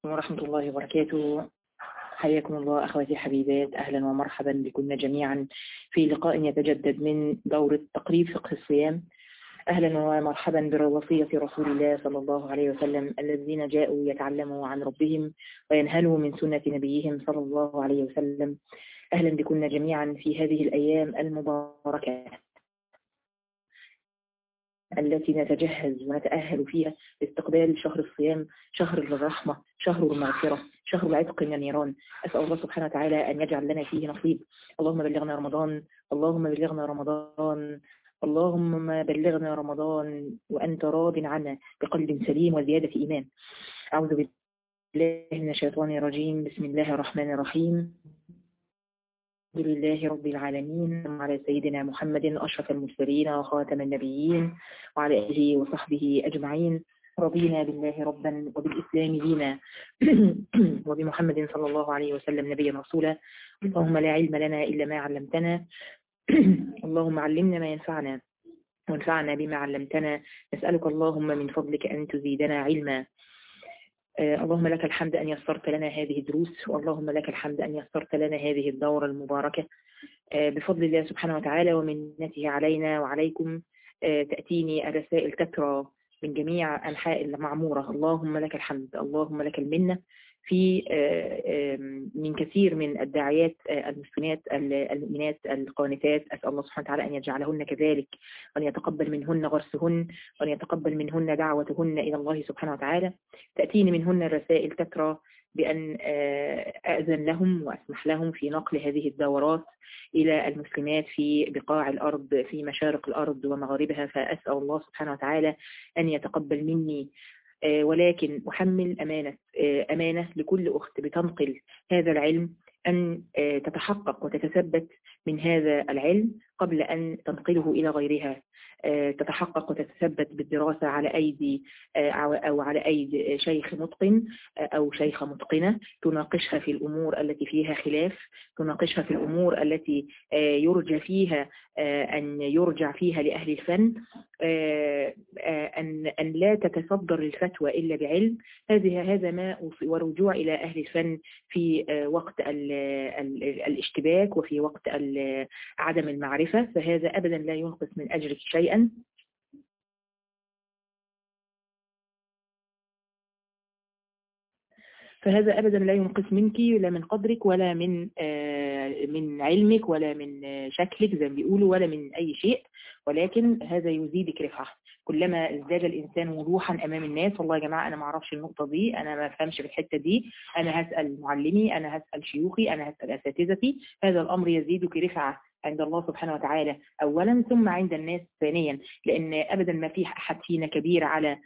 عليكم ورحمة الله وبركاته حياكم الله أخواتي الحبيبات أهلا ومرحبا بكم جميعا في لقاء يتجدد من دورة تقريب فقه الصيام أهلا ومرحبا بوصية رسول الله صلى الله عليه وسلم الذين جاءوا يتعلموا عن ربهم وينهلوا من سنة نبيهم صلى الله عليه وسلم أهلا بكم جميعا في هذه الأيام المباركة التي نتجهز ونتأهل فيها لاستقبال شهر الصيام شهر الرحمة شهر المغفرة شهر العتق من النيران أسأل الله سبحانه وتعالى أن يجعل لنا فيه نصيب اللهم بلغنا رمضان اللهم بلغنا رمضان اللهم بلغنا رمضان وأنت راض عنا بقلب سليم وزيادة إيمان أعوذ بالله من الشيطان الرجيم بسم الله الرحمن الرحيم الحمد لله رب العالمين على سيدنا محمد أشرف المرسلين وخاتم النبيين وعلى آله وصحبه أجمعين رضينا بالله ربا وبالإسلام دينا وبمحمد صلى الله عليه وسلم نبيا رسولا اللهم لا علم لنا إلا ما علمتنا اللهم علمنا ما ينفعنا وانفعنا بما علمتنا نسألك اللهم من فضلك أن تزيدنا علما اللهم لك الحمد أن يسرت لنا هذه الدروس واللهم لك الحمد أن يسرت لنا هذه الدورة المباركة بفضل الله سبحانه وتعالى ومنته علينا وعليكم تأتيني الرسائل تترى من جميع أنحاء المعمورة اللهم لك الحمد اللهم لك المنة في من كثير من الداعيات المسلمات المؤمنات القانتات أسأل الله سبحانه وتعالى أن يجعلهن كذلك وأن يتقبل منهن غرسهن وأن يتقبل منهن دعوتهن إلى الله سبحانه وتعالى تأتيني منهن الرسائل تترى بأن أأذن لهم وأسمح لهم في نقل هذه الدورات إلى المسلمات في بقاع الأرض في مشارق الأرض ومغاربها فأسأل الله سبحانه وتعالى أن يتقبل مني ولكن أحمل أمانة أمانة لكل أخت بتنقل هذا العلم أن تتحقق وتتثبت من هذا العلم قبل أن تنقله إلى غيرها تتحقق وتتثبت بالدراسة على أيدي أو على أيدي شيخ متقن أو شيخة متقنة تناقشها في الأمور التي فيها خلاف تناقشها في الأمور التي يرجى فيها أن يرجع فيها لأهل الفن أن أن لا تتصدر الفتوى إلا بعلم هذه هذا ما ورجوع إلى أهل الفن في وقت ال ال الاشتباك وفي وقت عدم المعرفة فهذا أبدا لا ينقص من أجرك شيئا فهذا أبدا لا ينقص منك لا من قدرك ولا من من علمك ولا من شكلك زي ما بيقولوا ولا من أي شيء ولكن هذا يزيدك رفعة كلما ازداد الإنسان وضوحا أمام الناس والله يا جماعة أنا ما أعرفش النقطة دي أنا ما أفهمش في الحتة دي أنا هسأل معلمي أنا هسأل شيوخي أنا هسأل أساتذتي هذا الأمر يزيدك رفعة عند الله سبحانه وتعالى أولا ثم عند الناس ثانيا لأن أبدا ما في أحد فينا كبير على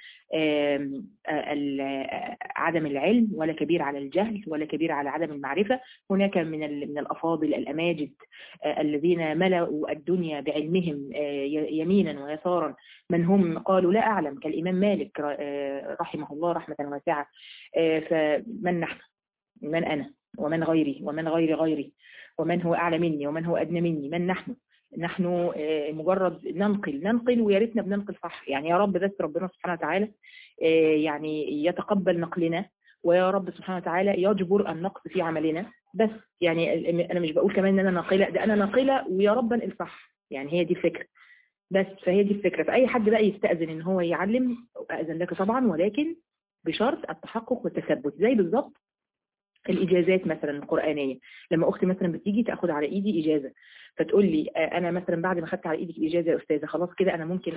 عدم العلم ولا كبير على الجهل ولا كبير على عدم المعرفة هناك من من الأفاضل الأماجد الذين ملأوا الدنيا بعلمهم يمينا ويسارا من هم قالوا لا أعلم كالإمام مالك رحمه الله رحمة واسعة فمن نحن من أنا ومن غيري ومن غير غيري ومن هو أعلى مني ومن هو أدنى مني من نحن نحن مجرد ننقل ننقل ويا ريتنا بننقل صح يعني يا رب بس ربنا سبحانه وتعالى يعني يتقبل نقلنا ويا رب سبحانه وتعالى يجبر النقص في عملنا بس يعني أنا مش بقول كمان أن أنا ناقلة ده أنا ناقلة ويا رب انقل صح يعني هي دي الفكرة بس فهي دي الفكرة فأي حد بقى يستأذن إن هو يعلم أأذن لك طبعا ولكن بشرط التحقق والتثبت زي بالظبط الإجازات مثلا القرآنية لما أختي مثلا بتيجي تأخذ على إيدي إجازة فتقول لي أنا مثلا بعد ما خدت على إيدك الإجازة يا أستاذة خلاص كده أنا ممكن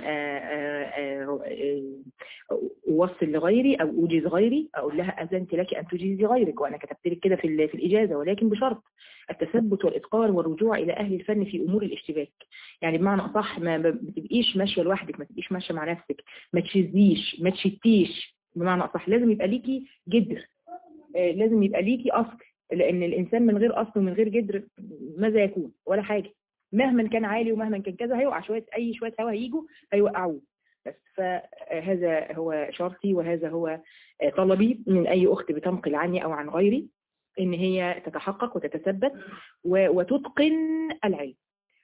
أوصل لغيري أو أوجز غيري أقول لها أذنت لك أن تجيزي غيرك وأنا كتبت لك كده في, في الإجازة ولكن بشرط التثبت والإتقان والرجوع إلى أهل الفن في أمور الاشتباك يعني بمعنى أصح ما تبقيش ماشية لوحدك ما تبقيش ماشية مع نفسك ما تشذيش ما تشتيش بمعنى أصح لازم يبقى ليكي جدر لازم يبقى ليكي أصل لأن الإنسان من غير أصل ومن غير جدر ماذا يكون ولا حاجة مهما كان عالي ومهما كان كذا هيوقع شوية أي شوية هوا هيجوا هيوقعوه بس فهذا هو شرطي وهذا هو طلبي من أي أخت بتنقل عني أو عن غيري إن هي تتحقق وتتثبت وتتقن العلم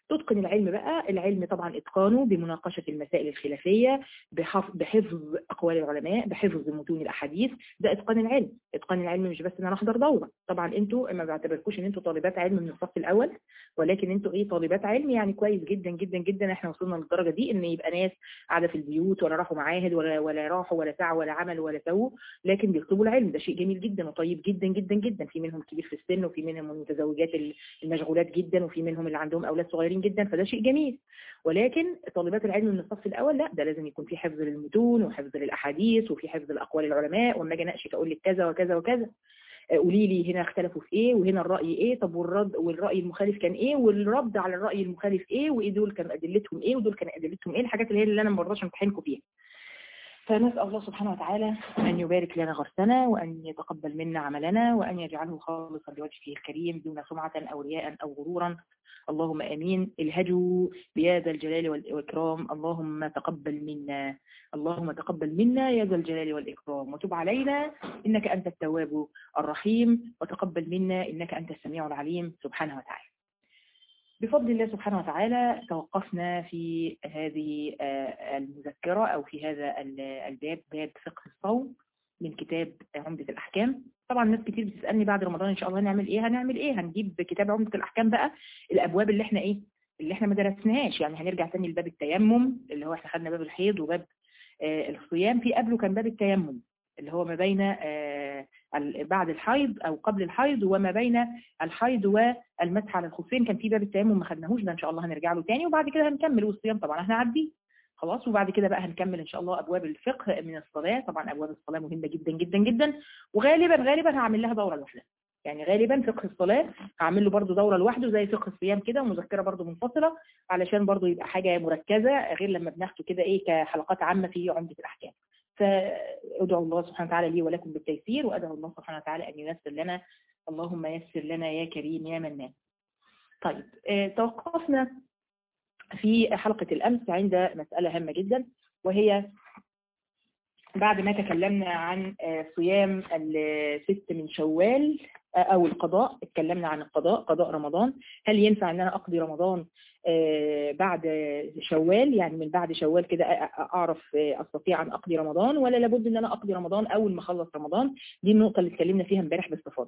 تتقن العلم بقى العلم طبعا اتقانه بمناقشة المسائل الخلافية بحفظ, بحفظ اقوال العلماء بحفظ متون الاحاديث ده اتقان العلم اتقان العلم مش بس ان انا احضر دورة طبعا انتوا ما بعتبركوش ان انتوا طالبات علم من الصف الاول ولكن انتوا ايه طالبات علم يعني كويس جدا جدا جدا احنا وصلنا للدرجة دي ان يبقى ناس قاعدة في البيوت ولا راحوا معاهد ولا ولا راحوا ولا سعوا ولا عملوا ولا سووا لكن بيطلبوا العلم ده شيء جميل جدا وطيب جدا جدا جدا في منهم كبير في السن وفي منهم المتزوجات المشغولات جدا وفي منهم اللي عندهم اولاد صغيرين جدا فده شيء جميل ولكن طالبات العلم من الصف الاول لا ده لازم يكون في حفظ للمتون وحفظ للاحاديث وفي حفظ لاقوال العلماء واما اجي اناقشك اقول لك كذا وكذا وكذا قولي لي هنا اختلفوا في ايه وهنا الراي ايه طب والرد والراي المخالف كان ايه والرد على الراي المخالف ايه وايه دول كان ادلتهم ايه ودول كان ادلتهم ايه الحاجات اللي هي اللي انا ما برضاش امتحنكم فيها فنسأل الله سبحانه وتعالى أن يبارك لنا غرسنا وأن يتقبل منا عملنا وأن يجعله خالصا لوجهه الكريم دون سمعة أو رياء أو غرورا اللهم آمين الهجوا بيا ذا الجلال والإكرام اللهم تقبل منا اللهم تقبل منا يا ذا الجلال والإكرام وتب علينا إنك أنت التواب الرحيم وتقبل منا إنك أنت السميع العليم سبحانه وتعالى بفضل الله سبحانه وتعالى توقفنا في هذه المذكرة أو في هذا الباب باب فقه الصوم من كتاب عمدة الأحكام طبعا ناس كتير بتسألني بعد رمضان إن شاء الله هنعمل إيه هنعمل إيه هنجيب كتاب عمدة الأحكام بقى الأبواب اللي إحنا إيه اللي إحنا ما درسناهاش يعني هنرجع تاني لباب التيمم اللي هو إحنا خدنا باب الحيض وباب الصيام في قبله كان باب التيمم اللي هو ما بين بعد الحيض او قبل الحيض وما بين الحيض والمسح على الخفين كان في باب التيمم ما خدناهوش ده ان شاء الله هنرجع له تاني وبعد كده هنكمل والصيام طبعا هنعديه خلاص وبعد كده بقى هنكمل ان شاء الله ابواب الفقه من الصلاه طبعا ابواب الصلاه مهمه جدا جدا جدا وغالبا غالبا هعمل لها دوره لوحدها يعني غالبا فقه الصلاه هعمل له برده دوره لوحده زي فقه الصيام كده ومذكره برده منفصله علشان برده يبقى حاجه مركزه غير لما بناخده كده ايه كحلقات عامه في عمده الاحكام فادعو الله سبحانه وتعالى لي ولكم بالتيسير وادعو الله سبحانه وتعالى ان ييسر لنا اللهم يسر لنا يا كريم يا منان طيب اه توقفنا في حلقة الأمس عند مسألة هامة جدا وهي بعد ما تكلمنا عن صيام الست من شوال أو القضاء اتكلمنا عن القضاء قضاء رمضان هل ينفع أن أنا أقضي رمضان بعد شوال يعني من بعد شوال كده أعرف أستطيع أن أقضي رمضان ولا لابد أن أنا أقضي رمضان أول ما أخلص رمضان دي النقطة اللي اتكلمنا فيها امبارح باستفاضة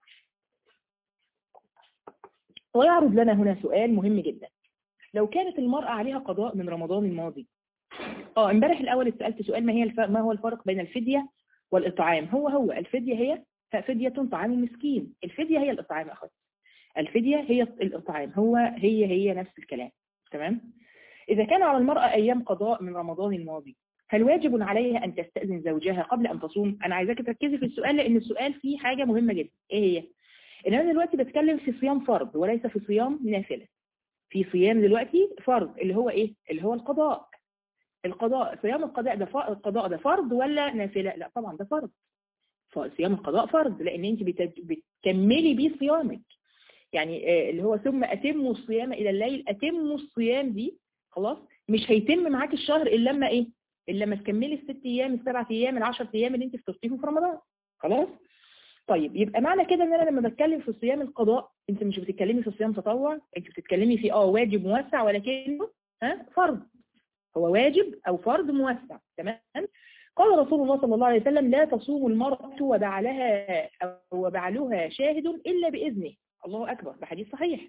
ويعرض لنا هنا سؤال مهم جدا لو كانت المرأة عليها قضاء من رمضان الماضي اه امبارح الاول اتسالت سؤال ما هي الف... ما هو الفرق بين الفدية والاطعام هو هو الفدية هي فدية طعام مسكين الفدية هي الاطعام اخذ الفدية هي الاطعام هو هي هي نفس الكلام تمام اذا كان على المرأة ايام قضاء من رمضان الماضي هل واجب عليها ان تستأذن زوجها قبل ان تصوم انا عايزاك تركزي في السؤال لان السؤال فيه حاجة مهمة جدا ايه هي ان انا دلوقتي بتكلم في صيام فرض وليس في صيام نافله في صيام دلوقتي فرض اللي هو ايه اللي هو القضاء القضاء صيام القضاء ده القضاء ده فرض ولا نافله لا طبعا ده فرض صيام القضاء فرض لان انت بتكملي بيه صيامك يعني اللي هو ثم اتموا الصيام الى الليل اتموا الصيام دي خلاص مش هيتم معاك الشهر الا لما ايه الا لما تكملي الست ايام السبع ايام العشر ايام اللي انت فطرتيهم في رمضان خلاص طيب يبقى معنى كده ان انا لما بتكلم في صيام القضاء انت مش بتتكلمي في صيام تطوع انت بتتكلمي في اه واجب موسع ولكنه ها فرض هو واجب او فرض موسع تمام قال رسول الله صلى الله عليه وسلم لا تصوم المرأة وبعلها او وبعلها شاهد الا باذنه الله اكبر ده حديث صحيح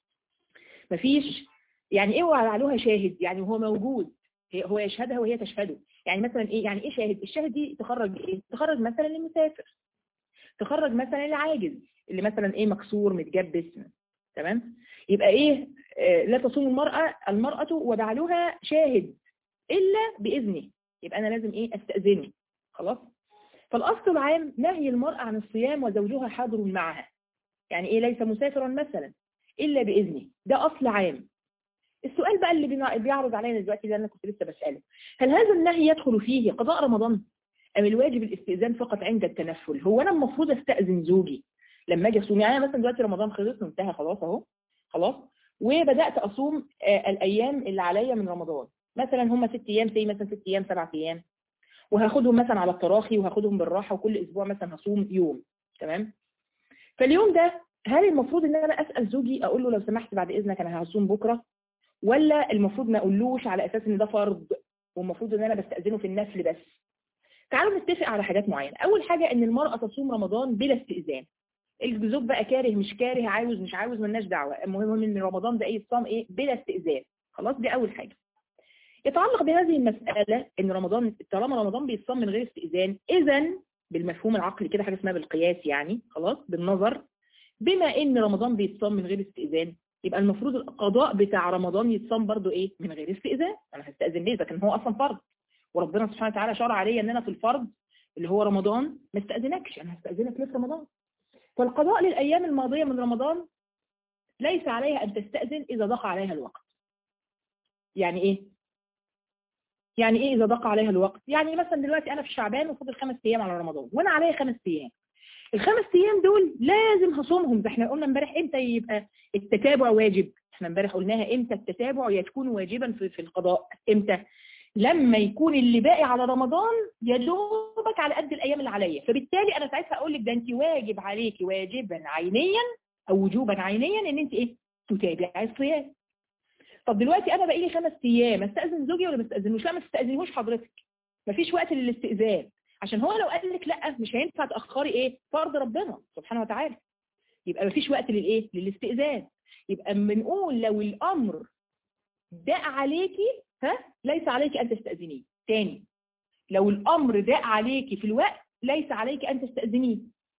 مفيش يعني ايه وبعلها شاهد يعني هو موجود هو يشهدها وهي تشهده يعني مثلا ايه يعني ايه شاهد الشاهد دي تخرج ايه تخرج مثلا المسافر تخرج مثلا العاجز اللي مثلا ايه مكسور متجبس تمام يبقى ايه آه لا تصوم المرأة المرأة وبعلها شاهد إلا بإذنه يبقى أنا لازم ايه استأذنه خلاص فالأصل العام نهي المرأة عن الصيام وزوجها حاضر معها يعني ايه ليس مسافرا مثلا إلا بإذنه ده أصل عام السؤال بقى اللي بيعرض علينا دلوقتي ده انا كنت لسه بسأله هل هذا النهي يدخل فيه قضاء رمضان أم الواجب الاستئذان فقط عند التنفل هو أنا المفروض استأذن زوجي لما أجي أصوم يعني أنا مثلا دلوقتي رمضان خلص وانتهى خلاص أهو خلاص وبدأت أصوم آه الأيام اللي عليا من رمضان مثلا هم ست أيام زي مثلا ست أيام سبع أيام وهاخدهم مثلا على التراخي وهاخدهم بالراحة وكل أسبوع مثلا هصوم يوم تمام فاليوم ده هل المفروض ان انا اسال زوجي اقول له لو سمحت بعد اذنك انا هصوم بكره ولا المفروض ما اقولوش على اساس ان ده فرض والمفروض ان انا بستأذنه في النفل بس تعالوا نتفق على حاجات معينة اول حاجة ان المرأة تصوم رمضان بلا استئذان الزوج بقى كاره مش كاره عاوز مش عاوز ملناش دعوة المهم ان رمضان ده ايه الصوم ايه بلا استئذان خلاص دي اول حاجة يتعلق بهذه المسألة ان رمضان طالما رمضان بيتصام من غير استئذان اذا بالمفهوم العقلي كده حاجة اسمها بالقياس يعني خلاص بالنظر بما ان رمضان بيتصام من غير استئذان يبقى المفروض القضاء بتاع رمضان يتصام برضو ايه من غير استئذان انا هستأذن ليه ده كان هو اصلا فرض وربنا سبحانه وتعالى شرع عليا ان انا في الفرض اللي هو رمضان ما استأذنكش انا هستأذنك ليه في رمضان فالقضاء للأيام الماضية من رمضان ليس عليها أن تستأذن إذا ضاق عليها الوقت يعني إيه؟ يعني إيه إذا ضاق عليها الوقت؟ يعني مثلا دلوقتي أنا في شعبان وفاضل خمس أيام على رمضان وأنا عليا خمس أيام الخمس أيام دول لازم هصومهم ده احنا قلنا امبارح إمتى يبقى التتابع واجب احنا امبارح قلناها إمتى التتابع يكون واجبا في, في القضاء إمتى؟ لما يكون اللي باقي على رمضان يا دوبك على قد الايام اللي عليا فبالتالي انا ساعتها اقول لك ده انت واجب عليكي واجبا عينيا او وجوبا عينيا ان انت ايه تتابعي الصيام طب دلوقتي انا باقي لي خمس ايام استاذن زوجي ولا ما استاذنوش لا ما تستاذنوش حضرتك مفيش وقت للاستئذان عشان هو لو قال لك لا مش هينفع تاخري ايه فرض ربنا سبحانه وتعالى يبقى مفيش وقت للايه للاستئذان يبقى بنقول لو الامر داء عليكي ها ليس عليك أن تستأذنيه تاني لو الأمر داء عليك في الوقت ليس عليك أن تستأذنيه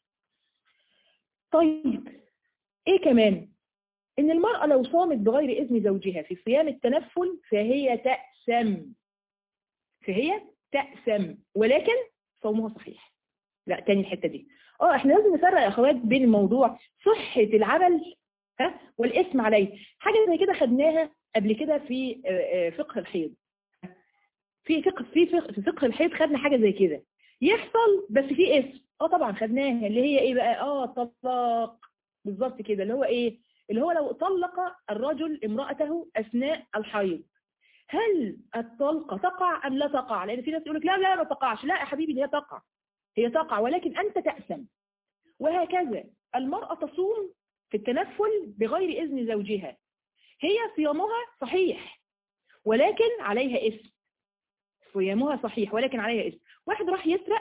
طيب إيه كمان إن المرأة لو صامت بغير إذن زوجها في صيام التنفل فهي تأسم فهي تأسم ولكن صومها صحيح لا تاني الحتة دي اه احنا لازم نفرق يا اخوات بين الموضوع صحة العمل ها والاسم عليه حاجة زي كده خدناها قبل كده في فقه الحيض في فقه في فقه, في فقه الحيض خدنا حاجة زي كده يحصل بس في اسم اه طبعا خدناها اللي هي ايه بقى اه طلاق بالظبط كده اللي هو ايه اللي هو لو طلق الرجل امرأته اثناء الحيض هل الطلقة تقع ام لا تقع لان في ناس يقول لك لا لا ما تقعش لا يا حبيبي هي تقع هي تقع ولكن انت تأسم وهكذا المرأة تصوم في التنفل بغير اذن زوجها هي صيامها صحيح ولكن عليها اسم صيامها صحيح ولكن عليها اسم واحد راح يسرق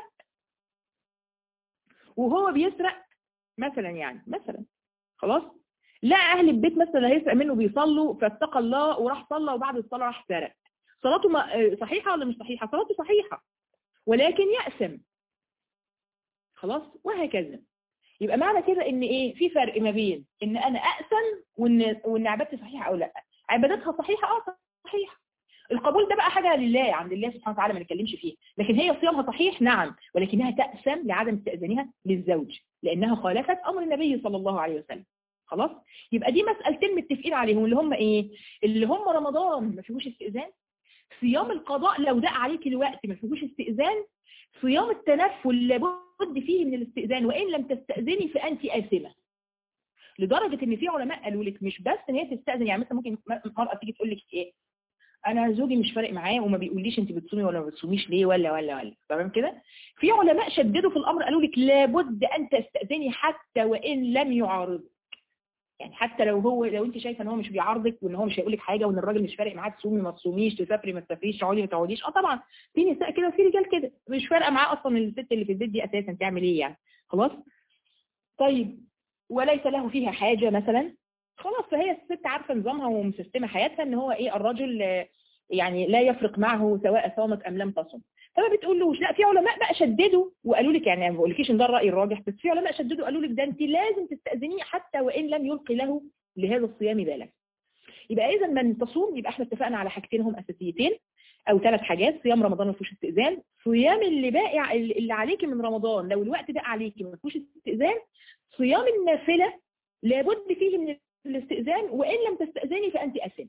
وهو بيسرق مثلا يعني مثلا خلاص لا اهل البيت مثلا هيسرق منه بيصلوا فاتقى الله وراح صلى وبعد الصلاة راح سرق صلاته صحيحة ولا مش صحيحة صلاته صحيحة ولكن يأسم خلاص وهكذا يبقى معنى كده ان ايه في فرق ما بين ان انا اقسم وان وان عبادتي صحيحه او لا عبادتها صحيحه اه صحيحه القبول ده بقى حاجه لله عند الله سبحانه وتعالى ما نتكلمش فيه لكن هي صيامها صحيح نعم ولكنها تأسم لعدم استئذانها للزوج لانها خالفت امر النبي صلى الله عليه وسلم خلاص يبقى دي مسألتين متفقين عليهم اللي هم ايه اللي هم رمضان ما فيهوش استئذان صيام القضاء لو دق عليك الوقت ما فيهوش استئذان صيام التنفل لابد فيه من الاستئذان وإن لم تستأذني فأنت آثمة لدرجة ان في علماء قالوا لك مش بس ان هي تستأذن يعني مثلا ممكن مرأة تيجي تقول لك ايه انا زوجي مش فارق معايا وما بيقوليش انت بتصومي ولا ما بتصوميش ليه ولا ولا ولا تمام كده في علماء شددوا في الامر قالوا لك لابد ان تستأذني حتى وان لم يعارضك يعني حتى لو هو لو انت شايفه ان هو مش بيعارضك وان هو مش هيقول لك حاجه وان الراجل مش فارق معاه تصومي ما تصوميش تسافري ما تسافريش تقعدي ما تقعديش اه طبعا في نساء كده وفي رجال كده مش فارقه معاه اصلا الست اللي في البيت دي اساسا تعمل ايه يعني خلاص طيب وليس له فيها حاجه مثلا خلاص فهي الست عارفه نظامها ومسستمه حياتها ان هو ايه الرجل يعني لا يفرق معه سواء صامت ام لم تصم فما بتقولوش لا في علماء بقى شددوا وقالوا لك يعني ما بقولكيش ان ده الراي الراجح بس في علماء شددوا قالوا لك ده انت لازم تستاذنيه حتى وان لم يلقي له لهذا الصيام بالا يبقى اذا من تصوم يبقى احنا اتفقنا على حاجتين هم اساسيتين او ثلاث حاجات صيام رمضان ما فيهوش استئذان صيام اللي باقي اللي عليكي من رمضان لو الوقت ده عليكي ما فيهوش استئذان صيام النافله لابد فيه من الاستئذان وان لم تستاذني فانت اثم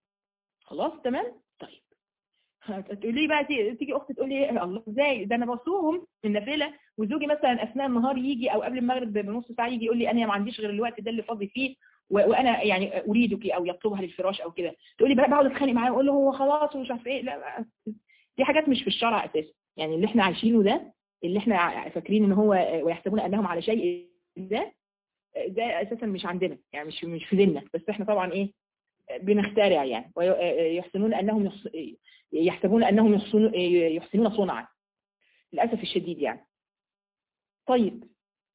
خلاص تمام طيب هتقولي بقى تيجي اختي تقول لي الله ازاي ده انا بصوم النافله وزوجي مثلا اثناء النهار يجي او قبل المغرب بنص ساعه يجي يقول لي انا ما عنديش غير الوقت ده اللي فاضي فيه وانا يعني اريدك او يطلبها للفراش او كده تقولي بقى بقعد اتخانق معاه واقول له هو خلاص ومش عارف ايه لا دي حاجات مش في الشرع اساسا يعني اللي احنا عايشينه ده اللي احنا فاكرين ان هو ويحسبون انهم على شيء ده ده اساسا مش عندنا يعني مش مش في ديننا بس احنا طبعا ايه بنخترع يعني ويحسنون انهم يحس... يحسبون انهم يحسنون يحسنون صنعا للاسف الشديد يعني طيب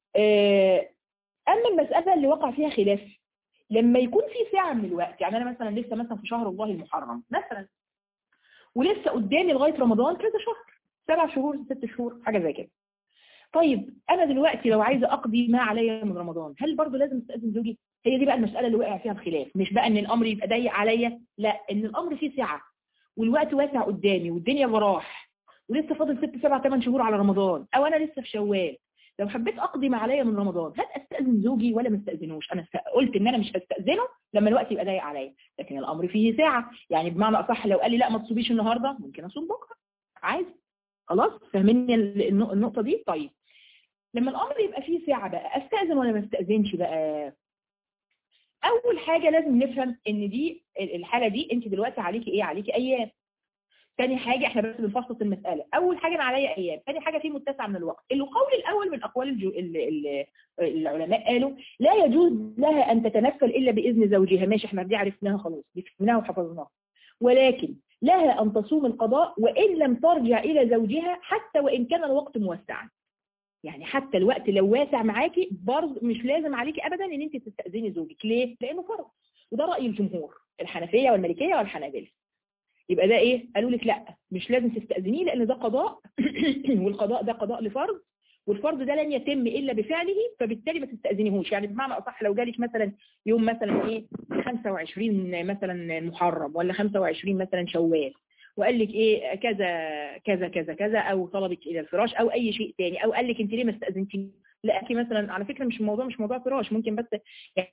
اما المساله اللي وقع فيها خلاف لما يكون في ساعه من الوقت يعني انا مثلا لسه مثلا في شهر الله المحرم مثلا ولسه قدامي لغايه رمضان كذا شهر سبع شهور ست شهور حاجه زي كده طيب انا دلوقتي لو عايزه اقضي ما عليا من رمضان هل برضه لازم استاذن زوجي هي دي بقى المساله اللي وقع فيها الخلاف مش بقى ان الامر يبقى ضيق عليا لا ان الامر فيه سعه والوقت واسع قدامي والدنيا براح ولسه فاضل ست سبع ثمان شهور على رمضان او انا لسه في شوال لو حبيت اقضي ما عليا من رمضان هل استاذن زوجي ولا ما استاذنوش انا قلت ان انا مش هستاذنه لما الوقت يبقى ضيق عليا لكن الامر فيه ساعه يعني بمعنى اصح لو قال لي لا ما تصوميش النهارده ممكن اصوم بكره عادي خلاص فاهميني النقطه دي طيب لما الامر يبقى فيه ساعه بقى استاذن ولا ما استاذنش بقى اول حاجه لازم نفهم ان دي الحاله دي انت دلوقتي عليكي ايه عليكي ايام تاني حاجة احنا بس بنفصل المسألة اول حاجة انا عليا ايام تاني حاجة في متسع من الوقت القول الاول من اقوال الجو... ال... ال... العلماء قالوا لا يجوز لها ان تتنفل الا باذن زوجها ماشي احنا دي عرفناها خلاص دي فهمناها وحفظناها ولكن لها ان تصوم القضاء وان لم ترجع الى زوجها حتى وان كان الوقت موسعا يعني حتى الوقت لو واسع معاكي برضه مش لازم عليكي ابدا ان انت تستاذني زوجك ليه لانه فرض وده راي الجمهور الحنفيه والمالكيه والحنابلة يبقى ده ايه قالوا لك لا مش لازم تستاذنيه لان ده قضاء والقضاء ده قضاء لفرض والفرض ده لن يتم الا بفعله فبالتالي ما تستاذنيهوش يعني بمعنى اصح لو جالك مثلا يوم مثلا ايه 25 مثلا محرم ولا 25 مثلا شوال وقال لك ايه كذا كذا كذا كذا او طلبك الى الفراش او اي شيء تاني او قال لك انت ليه ما استاذنتي لا اكي مثلا على فكره مش الموضوع مش موضوع فراش ممكن بس يعني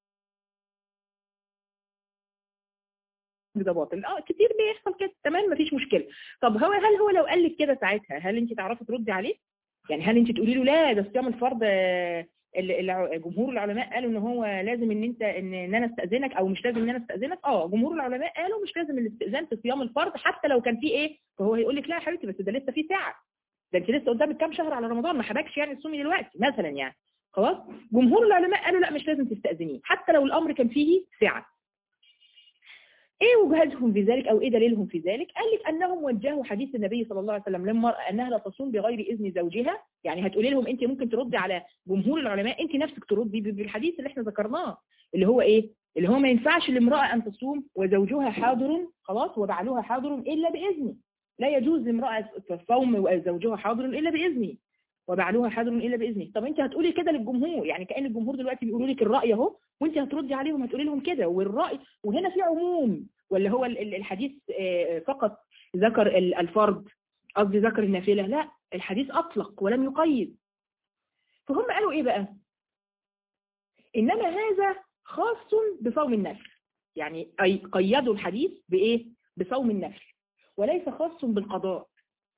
ده باطل اه كتير بيحصل كده تمام مفيش مشكله طب هو هل هو لو قال لك كده ساعتها هل انت تعرفي تردي عليه يعني هل انت تقولي له لا ده صيام الفرض جمهور العلماء قالوا ان هو لازم ان انت ان, ان انا استاذنك او مش لازم ان انا استاذنك اه جمهور العلماء قالوا مش لازم الاستئذان في صيام الفرض حتى لو كان فيه ايه فهو هيقول لك لا يا حبيبتي بس ده لسه فيه ساعه ده انت لسه قدامك كام شهر على رمضان ما حبكش يعني تصومي دلوقتي مثلا يعني خلاص جمهور العلماء قالوا لا مش لازم تستاذنيه حتى لو الامر كان فيه سعه ايه وجهتهم في ذلك او ايه دليلهم في ذلك قال لك انهم وجهوا حديث النبي صلى الله عليه وسلم للمرأة انها لا تصوم بغير اذن زوجها يعني هتقولي لهم انت ممكن تردي على جمهور العلماء انت نفسك تردي بالحديث اللي احنا ذكرناه اللي هو ايه اللي هو ما ينفعش لامرأة ان تصوم وزوجها حاضر خلاص وبعلها حاضر الا باذنه لا يجوز لامرأة تصوم وزوجها حاضر الا باذنه وبعلها حاضر الا باذنه طب انت هتقولي كده للجمهور يعني كان الجمهور دلوقتي بيقولوا لك الراي اهو وانت هتردي عليهم هتقولي لهم كده والراي وهنا في عموم ولا هو الحديث فقط ذكر الفرض قصدي ذكر النافله لا الحديث اطلق ولم يقيد فهم قالوا ايه بقى انما هذا خاص بصوم النفل يعني اي قيدوا الحديث بايه بصوم النفل وليس خاص بالقضاء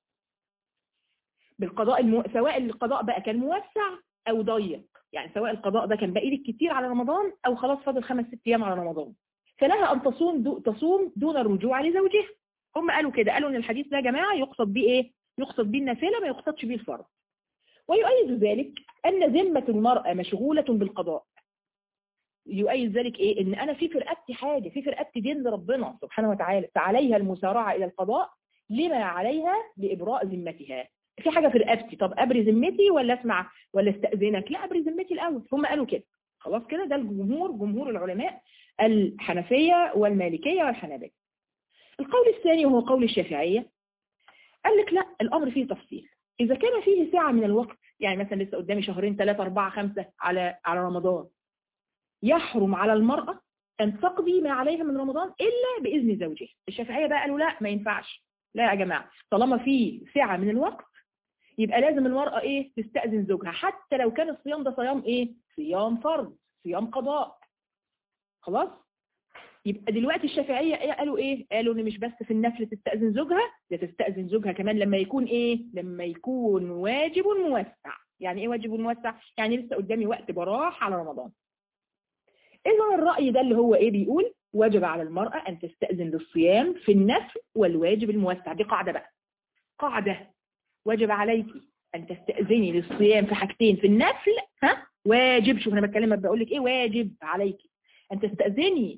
بالقضاء المو... سواء القضاء بقى كان موسع او ضيق يعني سواء القضاء ده كان باقي لك كتير على رمضان او خلاص فاضل خمس ست ايام على رمضان فلها ان تصوم دو... تصوم دون الرجوع لزوجها هم قالوا كده قالوا ان الحديث ده يا جماعه يقصد بيه ايه يقصد بيه النافله ما يقصدش بيه الفرض ويؤيد ذلك ان ذمه المراه مشغوله بالقضاء يؤيد ذلك ايه ان انا في في رقبتي حاجه في في رقبتي دين لربنا سبحانه وتعالى فعليها المسارعه الى القضاء لما عليها لابراء ذمتها في حاجة في رقبتي طب أبري ذمتي ولا أسمع ولا استأذنك لا أبري ذمتي الأول هم قالوا كده خلاص كده ده الجمهور جمهور العلماء الحنفية والمالكية والحنابلة القول الثاني وهو قول الشافعية قال لك لا الأمر فيه تفصيل إذا كان فيه ساعة من الوقت يعني مثلا لسه قدامي شهرين ثلاثة أربعة خمسة على على رمضان يحرم على المرأة أن تقضي ما عليها من رمضان إلا بإذن زوجها الشافعية بقى قالوا لا ما ينفعش لا يا جماعة طالما في ساعة من الوقت يبقى لازم المرأة ايه تستأذن زوجها حتى لو كان الصيام ده صيام ايه صيام فرض صيام قضاء خلاص يبقى دلوقتي الشافعية إيه قالوا ايه قالوا ان مش بس في النفل تستأذن زوجها ده تستأذن زوجها كمان لما يكون ايه لما يكون واجب موسع يعني ايه واجب موسع يعني لسه قدامي وقت براح على رمضان اذا الرأي ده اللي هو ايه بيقول وجب على المرأة ان تستأذن للصيام في النفل والواجب الموسع دي قاعدة بقى قاعدة واجب عليك أن تستأذني للصيام في حاجتين في النفل ها واجب شوف أنا بتكلم بقول لك إيه واجب عليك أن تستأذني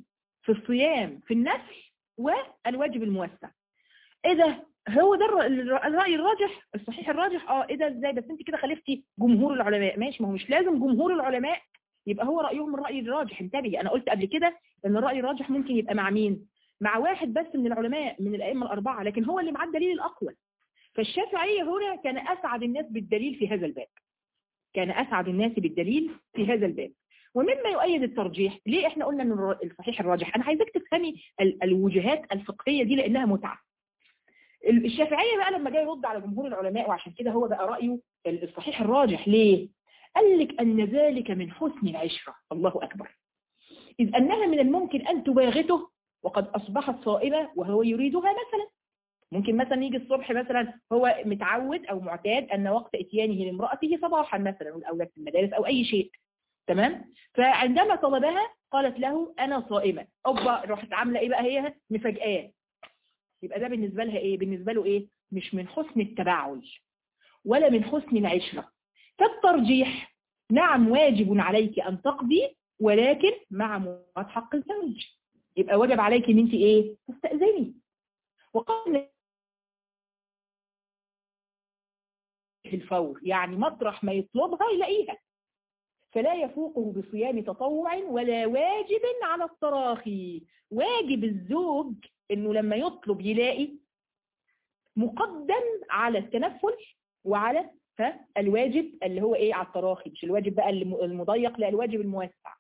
في الصيام في النفل والواجب الموسع ايه ده هو ده الرأي الراجح الصحيح الراجح اه ايه ده ازاي بس انت كده خالفتي جمهور العلماء ماشي ما هو مش لازم جمهور العلماء يبقى هو رأيهم الرأي الراجح انتبهي انا قلت قبل كده ان الرأي الراجح ممكن يبقى مع مين مع واحد بس من العلماء من الائمه الاربعه لكن هو اللي معاه الدليل الاقوى فالشافعية هنا كان اسعد الناس بالدليل في هذا الباب كان اسعد الناس بالدليل في هذا الباب ومما يؤيد الترجيح ليه احنا قلنا ان الصحيح الراجح انا عايزك تفهمي الوجهات الفقهيه دي لانها متعه الشافعية بقى لما جاي يرد على جمهور العلماء وعشان كده هو بقى رأيه الصحيح الراجح ليه قال لك أن ذلك من حسن العشرة الله أكبر إذ أنها من الممكن أن تباغته وقد أصبحت صائمة وهو يريدها مثلا ممكن مثلا يجي الصبح مثلا هو متعود أو معتاد أن وقت إتيانه لامرأته صباحا مثلا والأولاد في المدارس أو أي شيء تمام فعندما طلبها قالت له أنا صائمة أوبا راحت عاملة إيه بقى هي مفاجآت يبقى ده بالنسبة لها ايه بالنسبة له ايه مش من حسن التباعد ولا من حسن العشرة فالترجيح نعم واجب عليك ان تقضي ولكن مع مراعاة حق الزوج يبقى واجب عليك ان انت ايه تستأذني وقال في الفور يعني مطرح ما يطلبها يلاقيها فلا يفوقه بصيام تطوع ولا واجب على التراخي واجب الزوج انه لما يطلب يلاقي مقدم على التنفل وعلى الواجب اللي هو ايه على التراخي مش الواجب بقى المضيق لا الواجب الموسع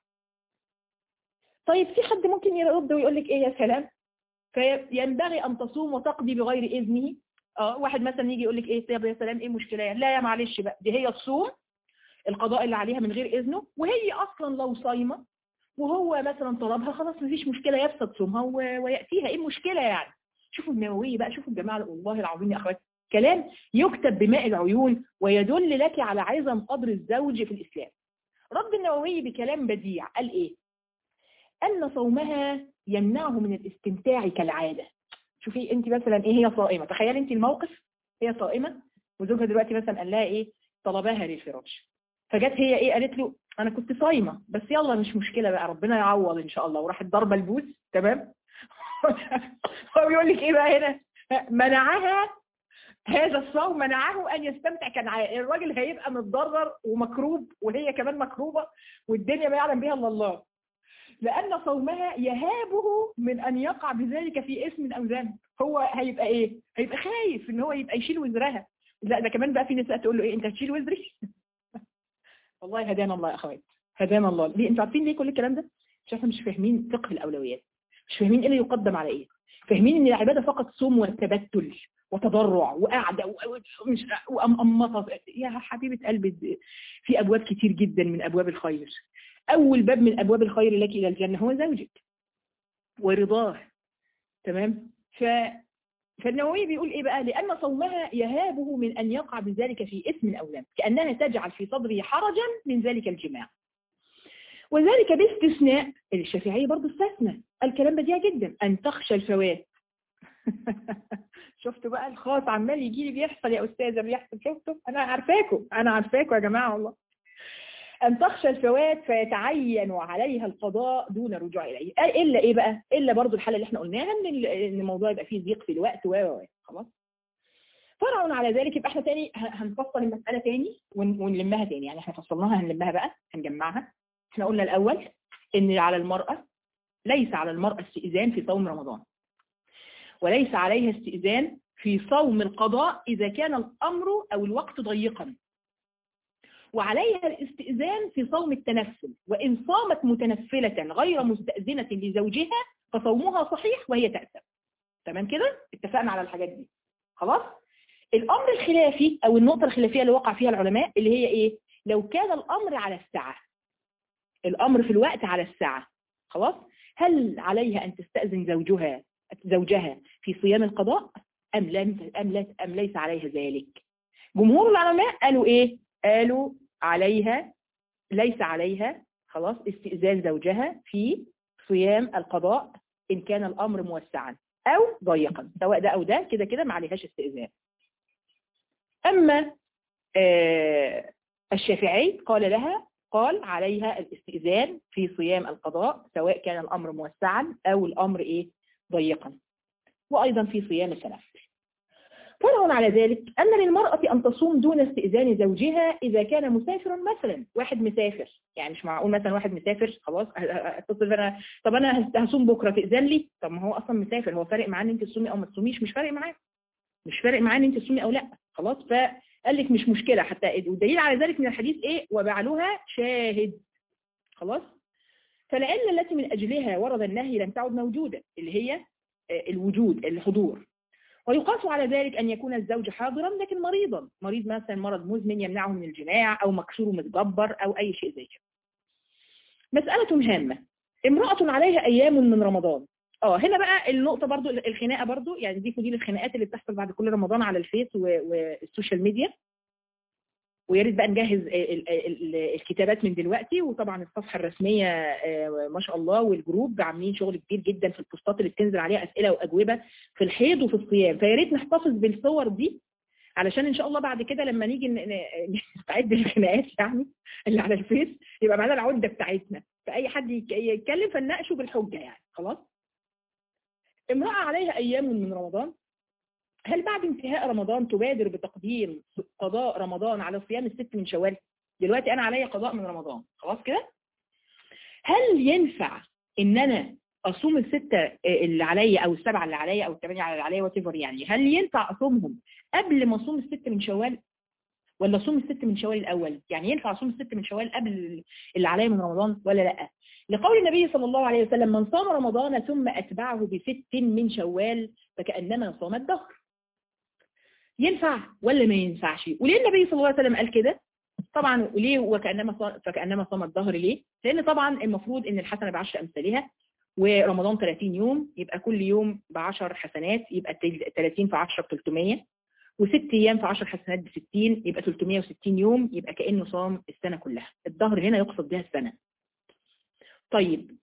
طيب في حد ممكن يرد ويقول لك ايه يا سلام فينبغي ان تصوم وتقضي بغير اذنه اه واحد مثلا يجي يقول لك ايه طيب يا سلام ايه المشكله يعني لا يا معلش بقى دي هي الصوم القضاء اللي عليها من غير اذنه وهي اصلا لو صايمه وهو مثلا طلبها خلاص مفيش مشكلة يفسد صومها ويأتيها ايه المشكلة يعني شوفوا النووية بقى شوفوا الجماعة والله العظيم يا اخوات كلام يكتب بماء العيون ويدل لك على عظم قدر الزوج في الإسلام رد النووي بكلام بديع قال ايه أن صومها يمنعه من الاستمتاع كالعادة شوفي انت مثلا ايه هي صائمة تخيلي انت الموقف هي صائمة وزوجها دلوقتي مثلا قال لها ايه طلبها للفراش فجت هي ايه قالت له انا كنت صايمة بس يلا مش مشكلة بقى ربنا يعوض ان شاء الله وراحت ضربة البوس تمام هو بيقول لك ايه بقى هنا منعها هذا الصوم منعه ان يستمتع كان الراجل هيبقى متضرر ومكروب وهي كمان مكروبة والدنيا ما يعلم بها الا الله لان صومها يهابه من ان يقع بذلك في اسم او ذنب هو هيبقى ايه هيبقى خايف ان هو يبقى يشيل وزرها لا ده كمان بقى في نساء تقول له ايه انت هتشيل وزري والله هدانا الله يا اخوات هدانا الله ليه انتوا عارفين ليه كل الكلام ده مش احنا مش فاهمين فقه الاولويات مش فاهمين ايه اللي يقدم على ايه فاهمين ان العباده فقط صوم وتبتل وتضرع وقعده ومش وامطه يا حبيبه قلبي في ابواب كتير جدا من ابواب الخير اول باب من ابواب الخير لك الى الجنه هو زوجك ورضاه تمام ف فالنووي بيقول ايه بقى لان صومها يهابه من ان يقع بذلك في اسم او ذنب كانها تجعل في صدره حرجا من ذلك الجماع وذلك باستثناء الشافعيه برضه استثنى الكلام بديع جدا ان تخشى الفوات شفتوا بقى الخاص عمال يجي لي بيحصل يا استاذه بيحصل شفتوا انا عارفاكم انا عارفاكم يا جماعه والله أن تخشى الفوات فيتعين عليها القضاء دون رجوع إليه إلا إيه بقى إلا برضو الحالة اللي احنا قلناها إن الموضوع يبقى فيه ضيق في الوقت و خلاص فرع على ذلك يبقى احنا تاني هنفصل المسألة تاني ونلمها تاني يعني احنا فصلناها هنلمها بقى هنجمعها احنا قلنا الأول إن على المرأة ليس على المرأة استئذان في صوم رمضان وليس عليها استئذان في صوم القضاء إذا كان الأمر أو الوقت ضيقا وعليها الاستئذان في صوم التنفل وإن صامت متنفلة غير مستأذنة لزوجها فصومها صحيح وهي تأثم تمام كده اتفقنا على الحاجات دي خلاص الأمر الخلافي أو النقطة الخلافية اللي وقع فيها العلماء اللي هي إيه لو كان الأمر على الساعة الأمر في الوقت على الساعة خلاص هل عليها أن تستأذن زوجها زوجها في صيام القضاء أم, لم أم, لا أم ليس عليها ذلك جمهور العلماء قالوا إيه قالوا عليها ليس عليها خلاص استئذان زوجها في صيام القضاء إن كان الأمر موسعا أو ضيقا سواء ده أو ده كده كده ما عليهاش استئذان أما آه الشافعي قال لها قال عليها الاستئذان في صيام القضاء سواء كان الأمر موسعا أو الأمر إيه ضيقا وأيضا في صيام التنفل فرع على ذلك أن للمرأة أن تصوم دون استئذان زوجها إذا كان مسافرا مثلا واحد مسافر يعني مش معقول مثلا واحد مسافر خلاص اتصل انا طب انا هصوم بكره تاذن لي طب ما هو اصلا مسافر هو فارق معاه ان انت تصومي او ما تصوميش مش فارق معاه مش فارق معاه ان انت تصومي او لا خلاص فقال لك مش مشكله حتى والدليل على ذلك من الحديث ايه وبعلها شاهد خلاص فالعله التي من اجلها ورد النهي لم تعد موجوده اللي هي الوجود الحضور ويقاس على ذلك أن يكون الزوج حاضرا لكن مريضا مريض مثلا مرض مزمن يمنعه من الجماع أو مكسور متجبر أو أي شيء زي كده مسألة هامة امرأة عليها أيام من رمضان اه هنا بقى النقطة برضو الخناقة برضو يعني دي دي الخناقات اللي بتحصل بعد كل رمضان على الفيس والسوشيال ميديا ويا ريت بقى نجهز الكتابات من دلوقتي وطبعا الصفحه الرسميه ما شاء الله والجروب عاملين شغل كبير جدا في البوستات اللي بتنزل عليها اسئله واجوبه في الحيض وفي الصيام فيا ريت نحتفظ بالصور دي علشان ان شاء الله بعد كده لما نيجي نستعد للخناقات يعني اللي على الفيس يبقى معانا العده بتاعتنا فاي حد يتكلم فنناقشه بالحجه يعني خلاص امراه عليها ايام من رمضان هل بعد انتهاء رمضان تبادر بتقديم قضاء رمضان على صيام الست من شوال دلوقتي انا عليا قضاء من رمضان خلاص كده هل ينفع ان انا اصوم الستة اللي عليا او السبعة اللي عليا او الثمانية اللي عليا وات يعني هل ينفع اصومهم قبل ما اصوم الست من شوال ولا اصوم الست من شوال الاول يعني ينفع اصوم الست من شوال قبل اللي عليا من رمضان ولا لا لقول النبي صلى الله عليه وسلم من صام رمضان ثم اتبعه بست من شوال فكأنما صام الدهر ينفع ولا ما ينفعش وليه النبي صلى الله عليه وسلم قال كده طبعا وليه وكأنما فكأنما صام الظهر ليه لان طبعا المفروض ان الحسنه بعشر امثالها ورمضان 30 يوم يبقى كل يوم ب 10 حسنات يبقى 30 في 10 ب 300 وست ايام في 10 حسنات ب 60 يبقى 360 يوم يبقى كانه صام السنه كلها الظهر هنا يقصد بها السنه طيب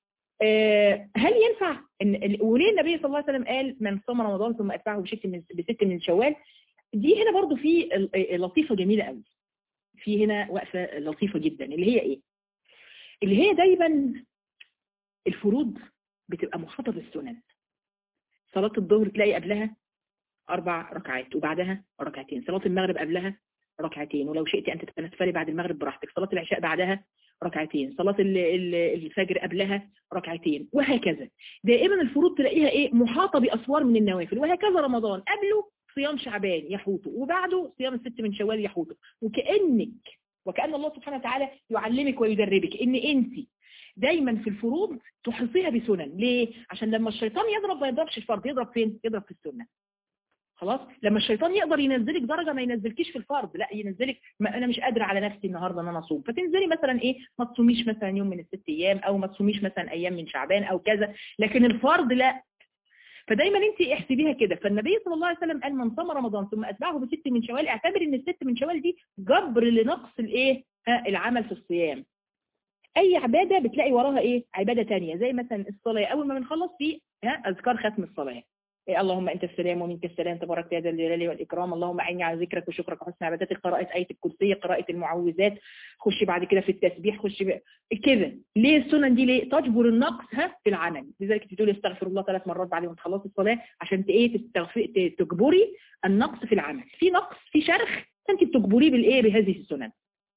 آه هل ينفع ان وليه النبي صلى الله عليه وسلم قال من صام رمضان ثم اتبعه بست من بست من شوال دي هنا برضو في لطيفه جميله قوي في هنا وقفه لطيفه جدا اللي هي ايه اللي هي دايما الفروض بتبقى محاطه بالسنن صلاه الظهر تلاقي قبلها اربع ركعات وبعدها ركعتين صلاه المغرب قبلها ركعتين ولو شئت ان تتنفلي بعد المغرب براحتك صلاه العشاء بعدها ركعتين صلاة الفجر قبلها ركعتين وهكذا دائما الفروض تلاقيها ايه محاطة بأسوار من النوافل وهكذا رمضان قبله صيام شعبان يحوطه وبعده صيام الست من شوال يحوطه وكأنك وكأن الله سبحانه وتعالى يعلمك ويدربك ان انت دايما في الفروض تحصيها بسنن ليه عشان لما الشيطان يضرب ما يضربش الفرض يضرب فين يضرب في السنه خلاص لما الشيطان يقدر ينزلك درجه ما ينزلكيش في الفرض لا ينزلك ما انا مش قادره على نفسي النهارده ان انا اصوم فتنزلي مثلا ايه ما تصوميش مثلا يوم من الست ايام او ما تصوميش مثلا ايام من شعبان او كذا لكن الفرض لا فدايما انت احسبيها كده فالنبي صلى الله عليه وسلم قال من صام رمضان ثم اتبعه بست من شوال اعتبر ان الست من شوال دي جبر لنقص الايه العمل في الصيام اي عباده بتلاقي وراها ايه عباده ثانيه زي مثلا الصلاه اول ما بنخلص في ها اذكار ختم الصلاه إيه اللهم انت السلام ومنك السلام تبارك يا ذا الجلال والاكرام اللهم اعني على ذكرك وشكرك وحسن عبادتك قراءه ايه الكرسي قراءه المعوذات خش بعد كده في التسبيح خش ب... كده ليه السنن دي ليه تجبر النقص ها في العمل لذلك تقولي استغفر الله ثلاث مرات بعد ما تخلصي الصلاه عشان ايه تستغفر تجبري النقص في العمل في نقص في شرخ انت بتجبريه بالايه بهذه السنن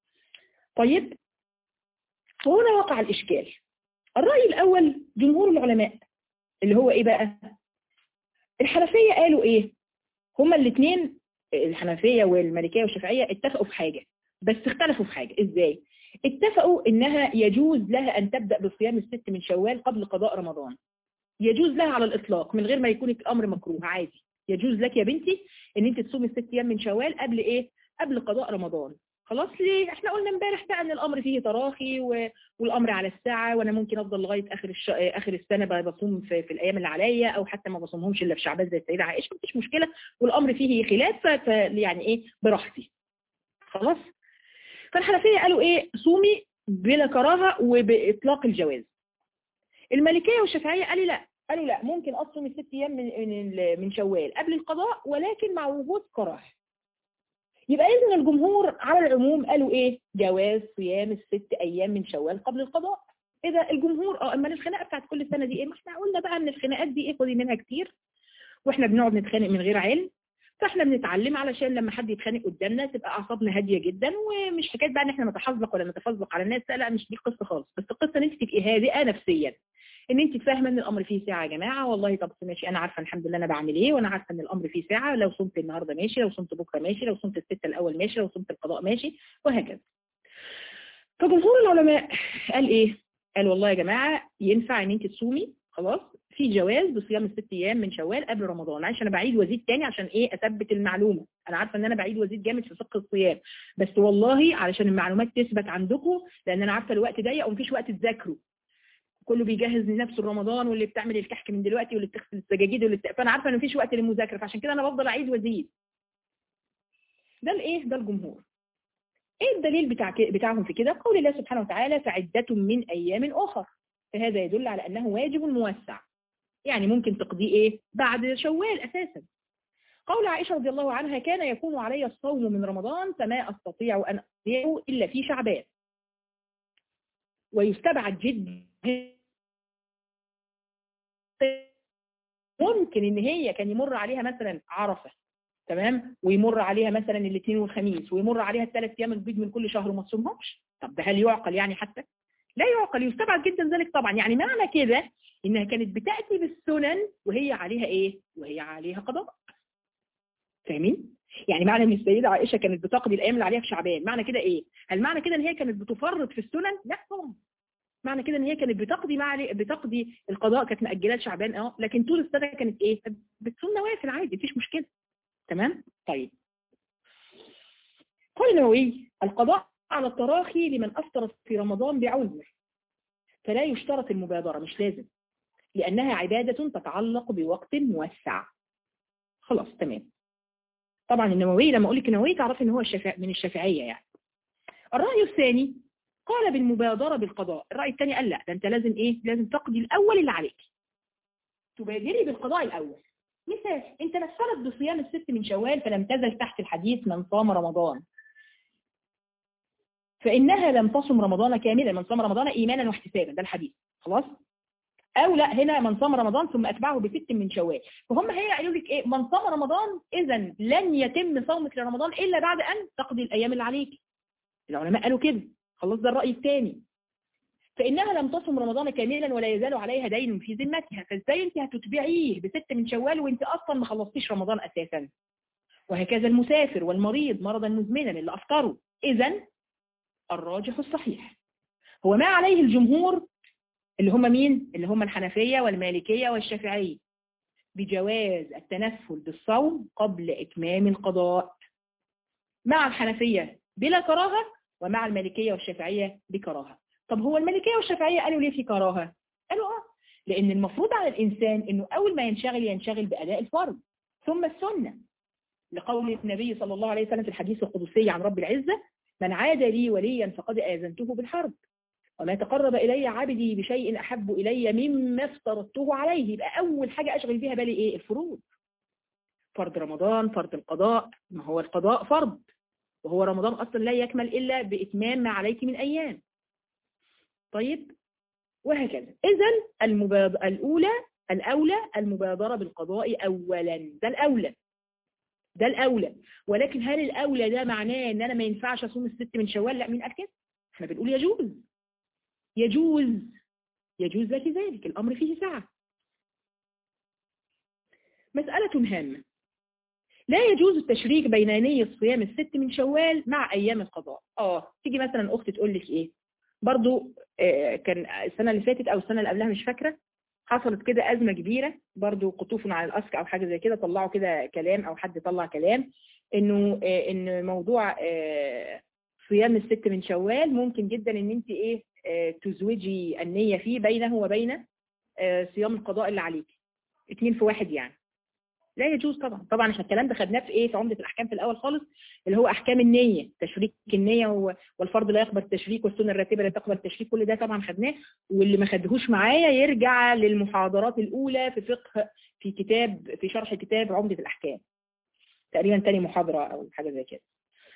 طيب وهنا وقع الاشكال الراي الاول جمهور العلماء اللي هو ايه بقى الحنفية قالوا ايه هما الاثنين الحنفية والمالكية والشافعية اتفقوا في حاجة بس اختلفوا في حاجة ازاي اتفقوا انها يجوز لها ان تبدأ بصيام الست من شوال قبل قضاء رمضان يجوز لها على الاطلاق من غير ما يكون الامر مكروه عادي يجوز لك يا بنتي ان انت تصومي الست ايام من شوال قبل ايه قبل قضاء رمضان خلاص ليه احنا قلنا امبارح بقى ان الامر فيه تراخي و... والامر على الساعه وانا ممكن افضل لغايه اخر الش... اخر السنه بصوم في... في الايام اللي عليا او حتى ما بصومهمش الا في شعبان زي السيده عائشه مفيش مشكله والامر فيه خلاف ف... ف... يعني ايه براحتي خلاص فالحنفيه قالوا ايه صومي بلا كراهه وباطلاق الجواز المالكيه والشافعيه قالوا لا قالوا لا ممكن اصوم الست ايام من من من شوال قبل القضاء ولكن مع وجود كراهه يبقى اذا الجمهور على العموم قالوا ايه جواز صيام الست ايام من شوال قبل القضاء اذا الجمهور اه اما الخناقه بتاعت كل سنه دي ايه ما احنا قلنا بقى ان الخناقات دي ايه خدي منها كتير واحنا بنقعد نتخانق من غير علم فاحنا بنتعلم علشان لما حد يتخانق قدامنا تبقى اعصابنا هاديه جدا ومش حكايه بقى ان احنا نتحزق ولا نتفزق على الناس لا لا مش دي القصه خالص بس القصه ان انت تبقي هادئه نفسيا ان انت فاهمه ان الامر فيه ساعه يا جماعه والله طب ماشي انا عارفه الحمد لله انا بعمل ايه وانا عارفه ان الامر فيه ساعه لو صمت النهارده ماشي لو صمت بكره ماشي لو صمت السته الاول ماشي لو صمت القضاء ماشي وهكذا فجمهور العلماء قال ايه قال والله يا جماعه ينفع ان انت تصومي خلاص في جواز بصيام الست ايام من شوال قبل رمضان معلش انا بعيد وازيد تاني عشان ايه اثبت المعلومه انا عارفه ان انا بعيد وازيد جامد في فقه الصيام بس والله علشان المعلومات تثبت عندكم لان انا عارفه الوقت ضيق ومفيش وقت تذاكروا كله بيجهز لنفسه رمضان واللي بتعمل الكحك من دلوقتي واللي بتغسل السجاجيد واللي بت... فانا عارفه ان مفيش وقت للمذاكره فعشان كده انا بفضل اعيد وازيد ده الايه ده الجمهور ايه الدليل بتاع بتاعهم في كده قول الله سبحانه وتعالى فعدة من ايام اخر فهذا يدل على انه واجب موسع يعني ممكن تقضيه ايه بعد شوال اساسا قول عائشة رضي الله عنها كان يكون علي الصوم من رمضان فما استطيع ان اقضيه الا في شعبان ويستبعد جدا ممكن ان هي كان يمر عليها مثلا عرفة تمام ويمر عليها مثلا الاثنين والخميس ويمر عليها الثلاث ايام البيض من كل شهر وما تصومهمش طب ده هل يعقل يعني حتى لا يعقل يستبعد جدا ذلك طبعا يعني معنى كده انها كانت بتأتي بالسنن وهي عليها ايه وهي عليها قضاء فاهمين يعني معنى ان السيدة عائشة كانت بتقضي الايام اللي عليها في شعبان معنى كده ايه هل معنى كده ان هي كانت بتفرط في السنن لا طبعا معنى كده ان هي كانت بتقضي مع بتقضي القضاء كانت مأجلة شعبان اه لكن طول السنة كانت ايه بتصوم نوافل عادي مفيش مشكلة تمام طيب قال النووي القضاء على التراخي لمن أفطر في رمضان بعذر فلا يشترط المبادرة مش لازم لأنها عبادة تتعلق بوقت موسع خلاص تمام طبعا النووي لما أقول لك النووي تعرفي ان هو الشفع من الشافعية يعني الرأي الثاني قال بالمبادرة بالقضاء الرأي الثاني قال لا ده انت لازم ايه لازم تقضي الأول اللي عليك تبادري بالقضاء الأول مثال انت نفرت بصيام الست من شوال فلم تزل تحت الحديث من صام رمضان فإنها لم تصم رمضان كاملا من صام رمضان إيمانا واحتسابا ده الحديث خلاص أو لا هنا من صام رمضان ثم أتبعه بست من شوال فهم هي قالوا لك إيه من صام رمضان إذا لن يتم صومك لرمضان إلا بعد أن تقضي الأيام اللي عليك العلماء قالوا كده خلاص ده الرأي الثاني فإنها لم تصم رمضان كاملا ولا يزال عليها دين في ذمتها فازاي انت هتتبعيه بست من شوال وانت أصلا ما خلصتيش رمضان أساسا وهكذا المسافر والمريض مرضا مزمنا اللي أفطروا إذا الراجح الصحيح هو ما عليه الجمهور اللي هم مين اللي هم الحنفية والمالكية والشافعية بجواز التنفل بالصوم قبل إتمام القضاء مع الحنفية بلا كراهة ومع المالكية والشافعية بكراهة طب هو المالكية والشافعية قالوا ليه في كراهة قالوا اه لأن المفروض على الإنسان أنه أول ما ينشغل ينشغل بأداء الفرض ثم السنة لقول النبي صلى الله عليه وسلم في الحديث القدسي عن رب العزة من عاد لي وليا فقد آذنته بالحرب وما تقرب إلي عبدي بشيء أحب إلي مما افترضته عليه يبقى أول حاجة أشغل بيها بالي إيه الفروض فرض رمضان فرض القضاء ما هو القضاء فرض وهو رمضان أصلا لا يكمل إلا بإتمام ما عليك من أيام طيب وهكذا إذا المبادرة الأولى الأولى المبادرة بالقضاء أولا ده الأولى ده الأولى ولكن هل الأولى ده معناه ان انا ما ينفعش اصوم الست من شوال لا مين قال كده احنا بنقول يجوز يجوز يجوز لك ذلك الأمر فيه سعة مسألة هامة لا يجوز التشريك بين نية صيام الست من شوال مع أيام القضاء اه تيجي مثلا أختي تقول لك إيه برضو آه كان السنة اللي فاتت أو السنة اللي قبلها مش فاكرة حصلت كده أزمة كبيرة برضو قطوف على الأسك أو حاجة زي كده طلعوا كده كلام أو حد طلع كلام إنه آه إن موضوع آه صيام الست من شوال ممكن جدا إن أنت إيه تزوجي النية فيه بينه وبين صيام القضاء اللي عليك اتنين في واحد يعني لا يجوز طبعا طبعا احنا الكلام ده خدناه في ايه في عمدة الاحكام في الاول خالص اللي هو احكام النية تشريك النية والفرض لا يقبل التشريك والسنة الراتبة لا تقبل التشريك كل ده طبعا خدناه واللي ما خدهوش معايا يرجع للمحاضرات الاولى في فقه في كتاب في شرح كتاب عمدة الاحكام تقريبا تاني محاضرة او حاجة زي كده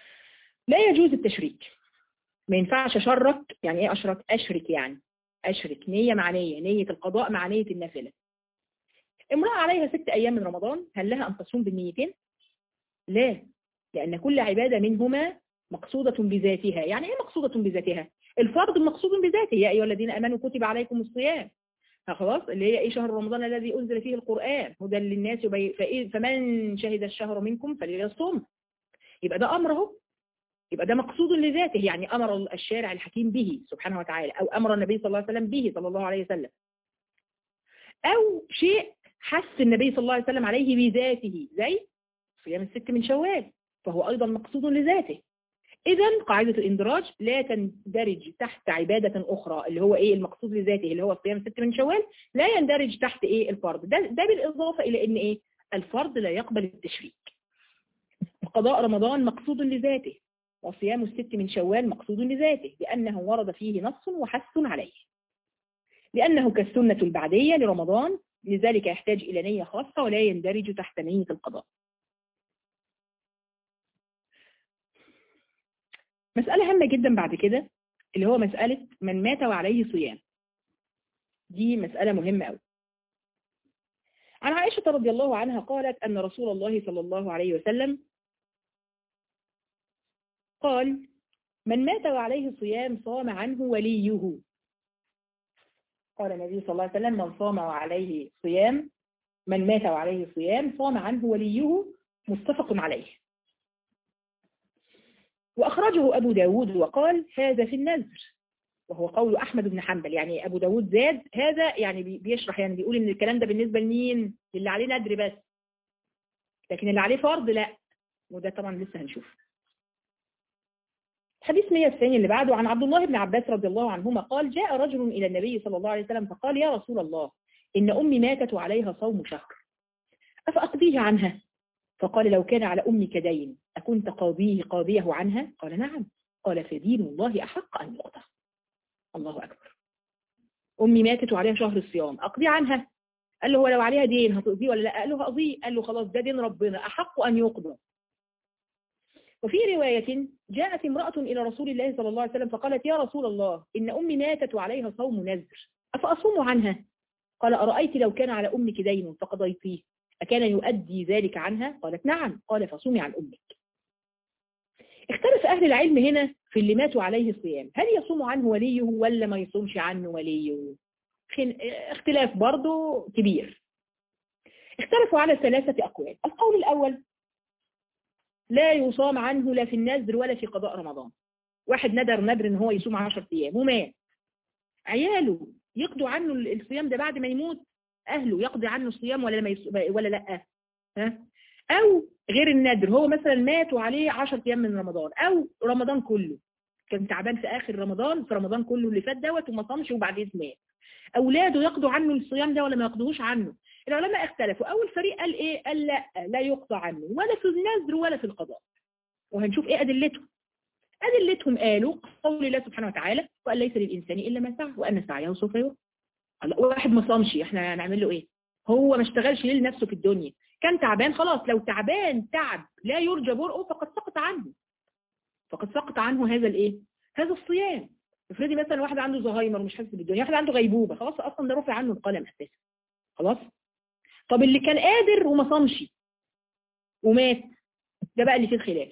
لا يجوز التشريك ما ينفعش اشرك يعني ايه اشرك اشرك يعني اشرك نية مع نية نية القضاء مع نية النافلة امرأة عليها ست ايام من رمضان هل لها ان تصوم بالنيتين لا لان كل عبادة منهما مقصودة بذاتها يعني ايه مقصودة بذاتها الفرض مقصود بذاته يا ايها الذين امنوا كتب عليكم الصيام خلاص اللي هي ايه شهر رمضان الذي انزل فيه القرآن هدى للناس فمن شهد الشهر منكم فليصوم يبقى ده امر اهو يبقى ده مقصود لذاته يعني امر الشارع الحكيم به سبحانه وتعالى او امر النبي صلى الله عليه وسلم به صلى الله عليه وسلم او شيء حث النبي صلى الله عليه وسلم عليه بذاته زي صيام الست من شوال فهو ايضا مقصود لذاته اذا قاعدة الاندراج لا تندرج تحت عبادة اخرى اللي هو ايه المقصود لذاته اللي هو صيام الست من شوال لا يندرج تحت ايه الفرض ده, ده بالاضافة الى ان ايه الفرض لا يقبل التشريك قضاء رمضان مقصود لذاته وصيام الست من شوال مقصود لذاته لأنه ورد فيه نص وحث عليه لأنه كالسنة البعدية لرمضان لذلك يحتاج إلى نية خاصة ولا يندرج تحت نية القضاء مسألة هامة جدا بعد كده اللي هو مسألة من مات وعليه صيام دي مسألة مهمة أوي عن عائشة رضي الله عنها قالت أن رسول الله صلى الله عليه وسلم قال من مات وعليه صيام صام عنه وليه قال النبي صلى الله عليه وسلم من صام وعليه صيام من مات وعليه صيام صام عنه وليه متفق عليه وأخرجه أبو داود وقال هذا في النذر وهو قول أحمد بن حنبل يعني أبو داود زاد هذا يعني بيشرح يعني بيقول إن الكلام ده بالنسبة لمين اللي عليه ندر بس لكن اللي عليه فرض لا وده طبعا لسه هنشوف حديث 190 اللي بعده عن عبد الله بن عباس رضي الله عنهما قال جاء رجل إلى النبي صلى الله عليه وسلم فقال يا رسول الله إن أمي ماتت وعليها صوم شهر أفأقضيه عنها فقال لو كان على أمك دين أكنت قاضيه قاضيه عنها قال نعم قال فدين الله أحق أن يقضى الله أكبر أمي ماتت وعليها شهر الصيام أقضي عنها قال له هو لو عليها دين هتقضيه ولا لا قال له هقضيه قال له خلاص ده دين ربنا أحق أن يقضى وفي رواية جاءت امرأة إلى رسول الله صلى الله عليه وسلم فقالت يا رسول الله إن أمي ماتت وعليها صوم نذر أفأصوم عنها قال أرأيت لو كان على أمك دين فقضيتيه أكان يؤدي ذلك عنها قالت نعم قال فصومي عن أمك اختلف أهل العلم هنا في اللي ماتوا عليه الصيام هل يصوم عنه وليه ولا ما يصومش عنه وليه اختلاف برضه كبير اختلفوا على ثلاثة أقوال القول الأول لا يصام عنه لا في النذر ولا في قضاء رمضان واحد ندر ندر ان هو يصوم 10 ايام ومات عياله يقضوا عنه الصيام ده بعد ما يموت اهله يقضي عنه الصيام ولا ما ولا لا ها او غير الندر هو مثلا مات وعليه 10 ايام من رمضان او رمضان كله كان تعبان في اخر رمضان في رمضان كله اللي فات دوت وما صامش وبعدين مات اولاده يقضوا عنه الصيام ده ولا ما يقضوش عنه العلماء اختلفوا اول فريق قال ايه قال لا لا يقضى عنه ولا في النذر ولا في القضاء وهنشوف ايه ادلتهم ادلتهم قالوا قول الله سبحانه وتعالى وقال ليس للانسان الا ما سعى وان سعيه سوف يرى واحد ما صامش احنا هنعمل له ايه هو ما اشتغلش ليه لنفسه في الدنيا كان تعبان خلاص لو تعبان تعب لا يرجى برؤه فقد سقط عنه فقد سقط عنه هذا الايه هذا الصيام افرضي مثلا واحد عنده زهايمر ومش حاسس بالدنيا واحد عنده غيبوبه خلاص اصلا ده رفع عنه القلم اساسا خلاص طب اللي كان قادر وما صامش ومات ده بقى اللي فيه الخلاف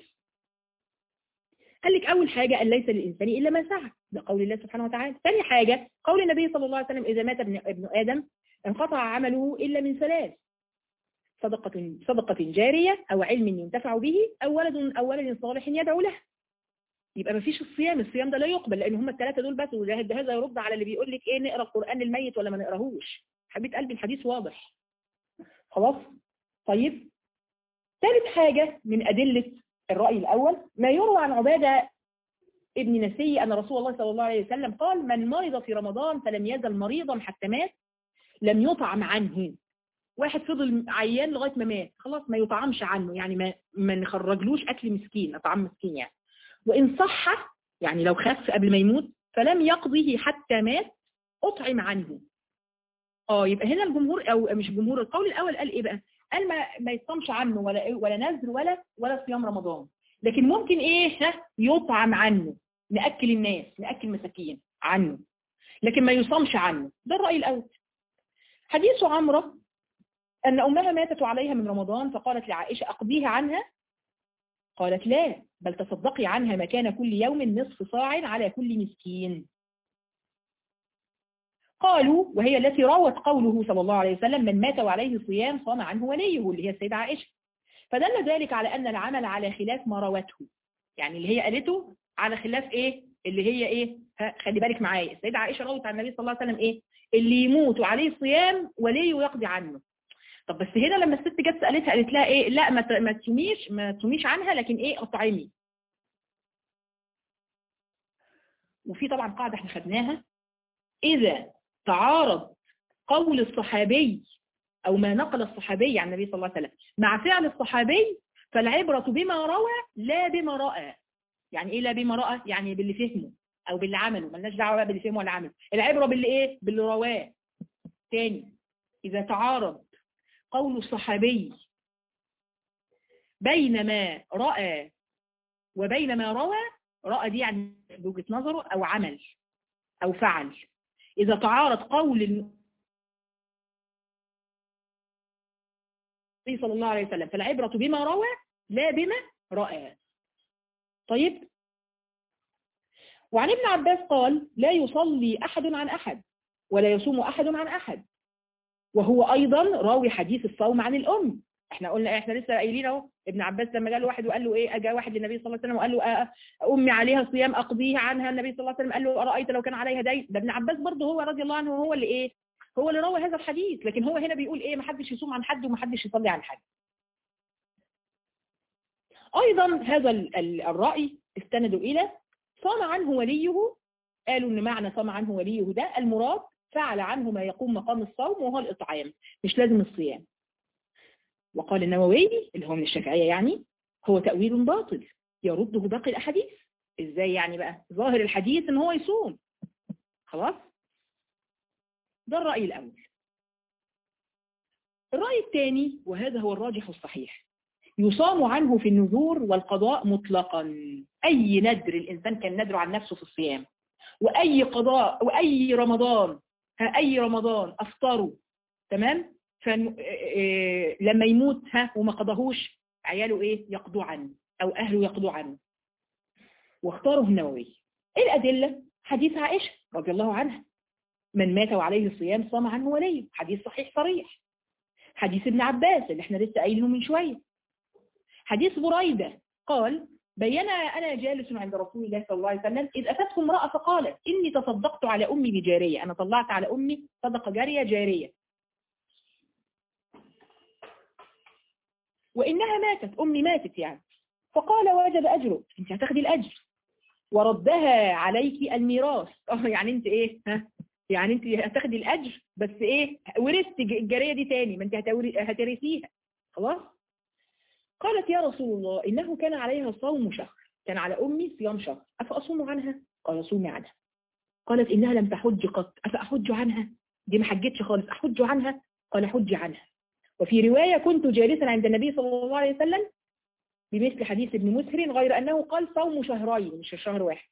قال لك اول حاجه ان ليس للانسان الا ما سعى ده قول الله سبحانه وتعالى ثاني حاجه قول النبي صلى الله عليه وسلم اذا مات ابن, ابن ادم انقطع عمله الا من ثلاث صدقة صدقة جارية أو علم ينتفع به أو ولد أو ولد صالح يدعو له يبقى ما فيش الصيام الصيام ده لا يقبل لأن هم الثلاثة دول بس وهذا يرد على اللي بيقول لك إيه نقرأ القرآن للميت ولا ما نقراهوش حبيت قلبي الحديث واضح خلاص طيب ثالث حاجة من أدلة الرأي الأول ما يروى عن عبادة ابن نسي أن رسول الله صلى الله عليه وسلم قال من مرض في رمضان فلم يزل مريضا حتى مات لم يطعم عنه واحد فضل عيان لغاية ما مات خلاص ما يطعمش عنه يعني ما, ما نخرجلوش أكل مسكين أطعم مسكين يعني وإن صح يعني لو خف قبل ما يموت فلم يقضيه حتى مات أطعم عنه اه يبقى هنا الجمهور او مش الجمهور القول الاول قال ايه بقى قال ما, ما يصومش عنه ولا ولا نذر ولا ولا صيام رمضان لكن ممكن ايه ها يطعم عنه نأكل الناس نأكل مساكين عنه لكن ما يصامش عنه ده الرأي الأول حديث عمرو أن أمها ماتت عليها من رمضان فقالت لعائشة أقضيها عنها قالت لا بل تصدقي عنها مكان كل يوم نصف صاع على كل مسكين قالوا وهي التي راوت قوله صلى الله عليه وسلم من مات وعليه صيام صام عنه وليه اللي هي السيدة عائشة فدل ذلك على أن العمل على خلاف ما روته يعني اللي هي قالته على خلاف ايه اللي هي ايه خلي بالك معايا السيدة عائشة روت عن النبي صلى الله عليه وسلم ايه اللي يموت وعليه صيام وليه يقضي عنه طب بس هنا لما الست جت سالتها قالت لها ايه لا ما ما تصوميش ما تصوميش عنها لكن ايه اطعمي وفي طبعا قاعده احنا خدناها اذا تعارض قول الصحابي او ما نقل الصحابي عن النبي صلى الله عليه وسلم مع فعل الصحابي فالعبره بما روى لا بما راى يعني ايه لا بما راى يعني باللي فهمه او باللي عمله ملناش دعوه بقى باللي فهمه ولا عمله العبره باللي ايه باللي رواه تاني اذا تعارض قول الصحابي بين ما رأى وبين ما روى رأى دي يعني بوجهة نظره أو عمل أو فعل إذا تعارض قول النبي صلى الله عليه وسلم فالعبرة بما روى لا بما رأى طيب وعن ابن عباس قال لا يصلي أحد عن أحد ولا يصوم أحد عن أحد وهو ايضا راوي حديث الصوم عن الام احنا قلنا احنا لسه قايلين اهو ابن عباس لما جاء له واحد وقال له ايه اجا واحد للنبي صلى الله عليه وسلم وقال له آه امي عليها صيام اقضيه عنها النبي صلى الله عليه وسلم قال له ارايت لو كان عليها دين ده ابن عباس برضه هو رضي الله عنه هو اللي ايه هو اللي روى هذا الحديث لكن هو هنا بيقول ايه ما حدش يصوم عن حد وما حدش يصلي عن حد ايضا هذا الراي استندوا الى صام عنه وليه قالوا ان معنى صام عنه وليه ده المراد فعل عنه ما يقوم مقام الصوم وهو الإطعام مش لازم الصيام وقال النووي اللي هو من الشافعية يعني هو تأويل باطل يرده باقي الأحاديث إزاي يعني بقى ظاهر الحديث إن هو يصوم خلاص ده الرأي الأول الرأي الثاني وهذا هو الراجح الصحيح يصام عنه في النذور والقضاء مطلقا أي ندر الإنسان كان ندره عن نفسه في الصيام وأي قضاء وأي رمضان أي رمضان أفطروا تمام فلما يموت ها وما قضاهوش عياله إيه يقضوا عنه أو أهله يقضوا عنه واختاره النووي إيه الأدلة حديث عائشة رضي الله عنها من مات وعليه الصيام صام عنه وليه حديث صحيح صريح حديث ابن عباس اللي احنا لسه قايلينه من شوية حديث بريدة قال بينا أنا جالس عند رسول الله صلى الله عليه وسلم إذ أتته امرأة فقالت إني تصدقت على أمي بجارية أنا طلعت على أمي صدقة جارية جارية وإنها ماتت أمي ماتت يعني فقال وجب أجرك أنت هتاخدي الأجر وردها عليك الميراث يعني أنت إيه ها يعني أنت هتاخدي الأجر بس إيه ورثت الجارية دي تاني ما أنت هترثيها خلاص قالت يا رسول الله إنه كان عليها صوم شهر كان على أمي صيام شهر أفأصوم عنها قال صومي عنها قالت إنها لم تحج قط أفأحج عنها دي ما حجتش خالص أحج عنها قال حج عنها وفي رواية كنت جالسا عند النبي صلى الله عليه وسلم بمثل حديث ابن مسهر غير أنه قال صوم شهرين مش شهر واحد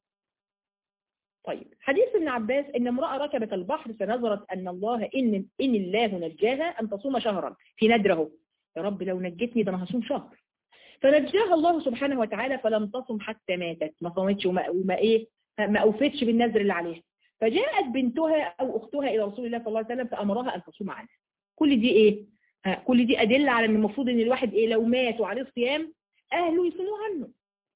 طيب حديث ابن عباس إن امرأة ركبت البحر فنظرت أن الله إن, إن الله نجاها أن تصوم شهرا في ندره يا رب لو نجتني ده انا هصوم شهر فنجاها الله سبحانه وتعالى فلم تصم حتى ماتت ما صامتش وما, وما ايه ما اوفتش بالنذر اللي عليها فجاءت بنتها او اختها الى رسول الله صلى الله عليه وسلم فامرها ان تصوم عنها كل دي ايه ها كل دي ادله على ان المفروض ان الواحد ايه لو مات وعليه صيام اهله يصوموا عنه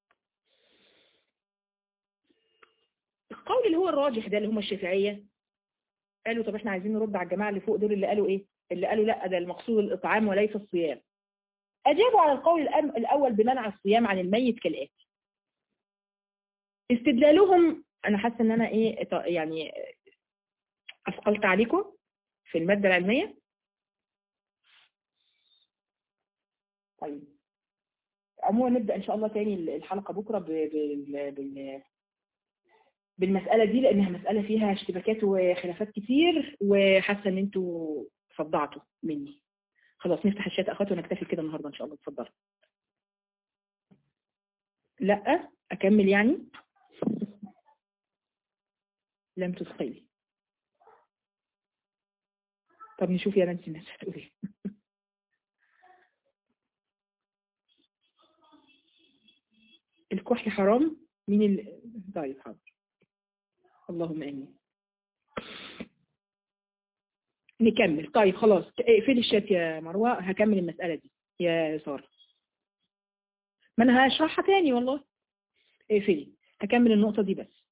القول اللي هو الراجح ده اللي هم الشافعيه قالوا طب احنا عايزين نرد على الجماعه اللي فوق دول اللي قالوا ايه اللي قالوا لا ده المقصود الإطعام وليس الصيام أجابوا على القول الأول بمنع الصيام عن الميت كالآتي استدلالهم أنا حاسة أن أنا إيه يعني أثقلت عليكم في المادة العلمية طيب عموما نبدأ إن شاء الله تاني الحلقة بكرة بال بالمسألة دي لأنها مسألة فيها اشتباكات وخلافات كتير وحاسة ان انتوا صدعتوا مني خلاص نفتح الشات اخوات ونكتفي كده النهارده ان شاء الله اتفضلوا لا اكمل يعني لم تثقلي طب نشوف يا بنتي الناس هتقول ايه الكحل حرام مين ال... طيب حاضر اللهم امين نكمل طيب خلاص اقفلي الشات يا مروه هكمل المساله دي يا ساره ما انا هشرحها تاني والله اقفلي هكمل النقطه دي بس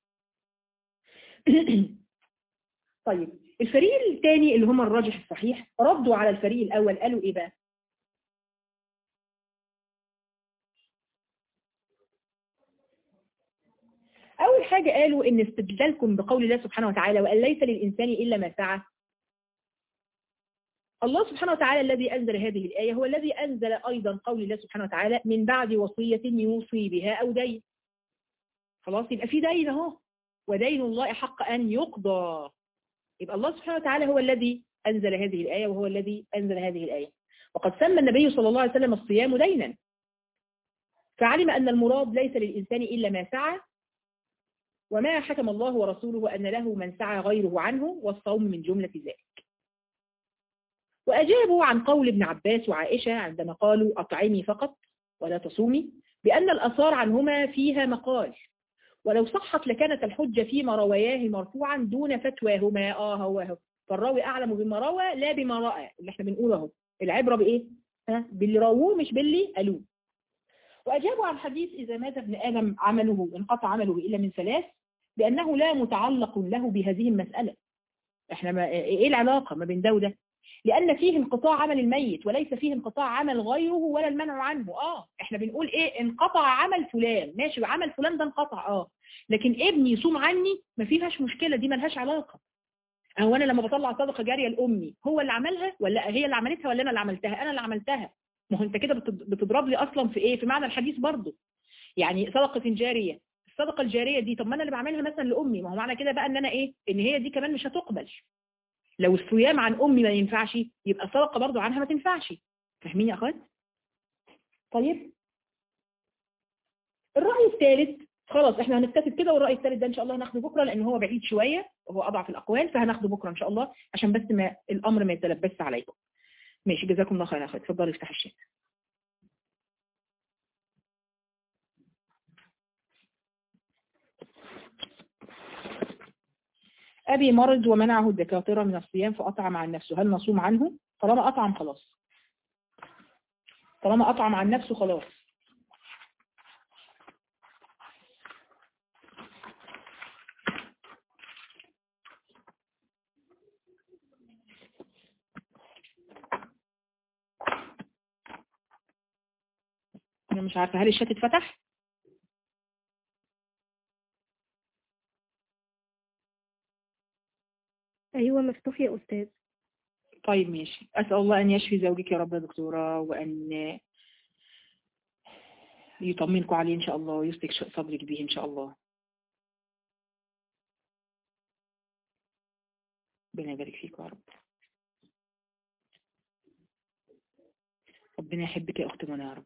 طيب الفريق الثاني اللي هم الراجح الصحيح ردوا على الفريق الاول قالوا ايه بقى أول حاجة قالوا إن استدلالكم بقول الله سبحانه وتعالى وأن ليس للإنسان إلا ما سعى الله سبحانه وتعالى الذي أنزل هذه الآية هو الذي أنزل أيضا قول الله سبحانه وتعالى من بعد وصية يوصي بها أو دين خلاص يبقى في دين اهو ودين الله حق أن يقضى يبقى الله سبحانه وتعالى هو الذي أنزل هذه الآية وهو الذي أنزل هذه الآية وقد سمى النبي صلى الله عليه وسلم الصيام دينا فعلم أن المراد ليس للإنسان إلا ما سعى وما حكم الله ورسوله أن له من سعى غيره عنه والصوم من جملة ذلك وأجابوا عن قول ابن عباس وعائشة عندما قالوا أطعمي فقط ولا تصومي بأن الأثار عنهما فيها مقال ولو صحت لكانت الحجة فيما رواياه مرفوعا دون فتواهما آه هو هو فالراوي أعلم بما روى لا بما رأى اللي احنا بنقوله اهو العبرة بإيه؟ ها؟ باللي رووه مش باللي قالوه وأجابوا عن حديث إذا مات ابن آدم عمله انقطع عمله إلا من ثلاث بأنه لا متعلق له بهذه المسألة احنا ما ايه العلاقة ما بين ده وده لأن فيه انقطاع عمل الميت وليس فيه انقطاع عمل غيره ولا المنع عنه اه احنا بنقول ايه انقطع عمل فلان ماشي وعمل فلان ده انقطع اه لكن ابني يصوم عني ما فيهاش مشكلة دي ملهاش علاقة هو انا لما بطلع صدقة جارية لأمي هو اللي عملها ولا هي اللي عملتها ولا انا اللي عملتها انا اللي عملتها ما هو انت كده بتضرب لي اصلا في ايه في معنى الحديث برضه يعني صدقة جارية الصدقة الجارية دي طب ما انا اللي بعملها مثلا لأمي ما هو معنى كده بقى ان انا ايه ان هي دي كمان مش هتقبل لو الصيام عن أمي ما ينفعش يبقى الصدقة برضو عنها ما تنفعش فاهمين يا أخوات طيب الرأي الثالث خلاص احنا هنكتفي كده والرأي الثالث ده ان شاء الله هناخده بكرة لان هو بعيد شوية وهو اضعف الاقوال فهناخده بكرة ان شاء الله عشان بس ما الامر ما يتلبس عليكم ماشي جزاكم الله خير يا اخوات اتفضلوا افتح الشات أبي مرض ومنعه الدكاترة من الصيام فأطعم عن نفسه هل نصوم عنه؟ طالما أطعم خلاص طالما أطعم عن نفسه خلاص أنا مش عارفة هل الشات اتفتح؟ أيوة مفتوح يا أستاذ طيب ماشي أسأل الله أن يشفي زوجك يا رب يا دكتورة وأن يطمنكم عليه إن شاء الله ويسلك صدرك به إن شاء الله ربنا يبارك فيك يا رب ربنا يحبك يا أخت منى يا رب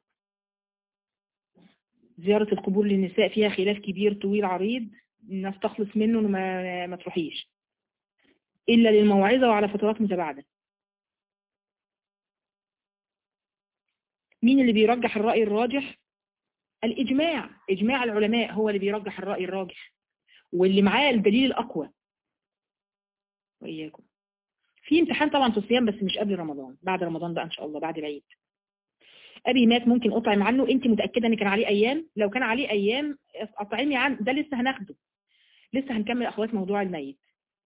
زيارة القبور للنساء فيها خلاف كبير طويل عريض الناس تخلص منه وما ما تروحيش إلا للموعظة وعلى فترات متباعدة مين اللي بيرجح الرأي الراجح الإجماع إجماع العلماء هو اللي بيرجح الرأي الراجح واللي معاه الدليل الأقوى وإياكم في امتحان طبعا في الصيام بس مش قبل رمضان بعد رمضان بقى إن شاء الله بعد العيد أبي مات ممكن أطعم عنه أنت متأكدة أن كان عليه أيام لو كان عليه أيام أطعمي عنه ده لسه هناخده لسه هنكمل أخوات موضوع الميت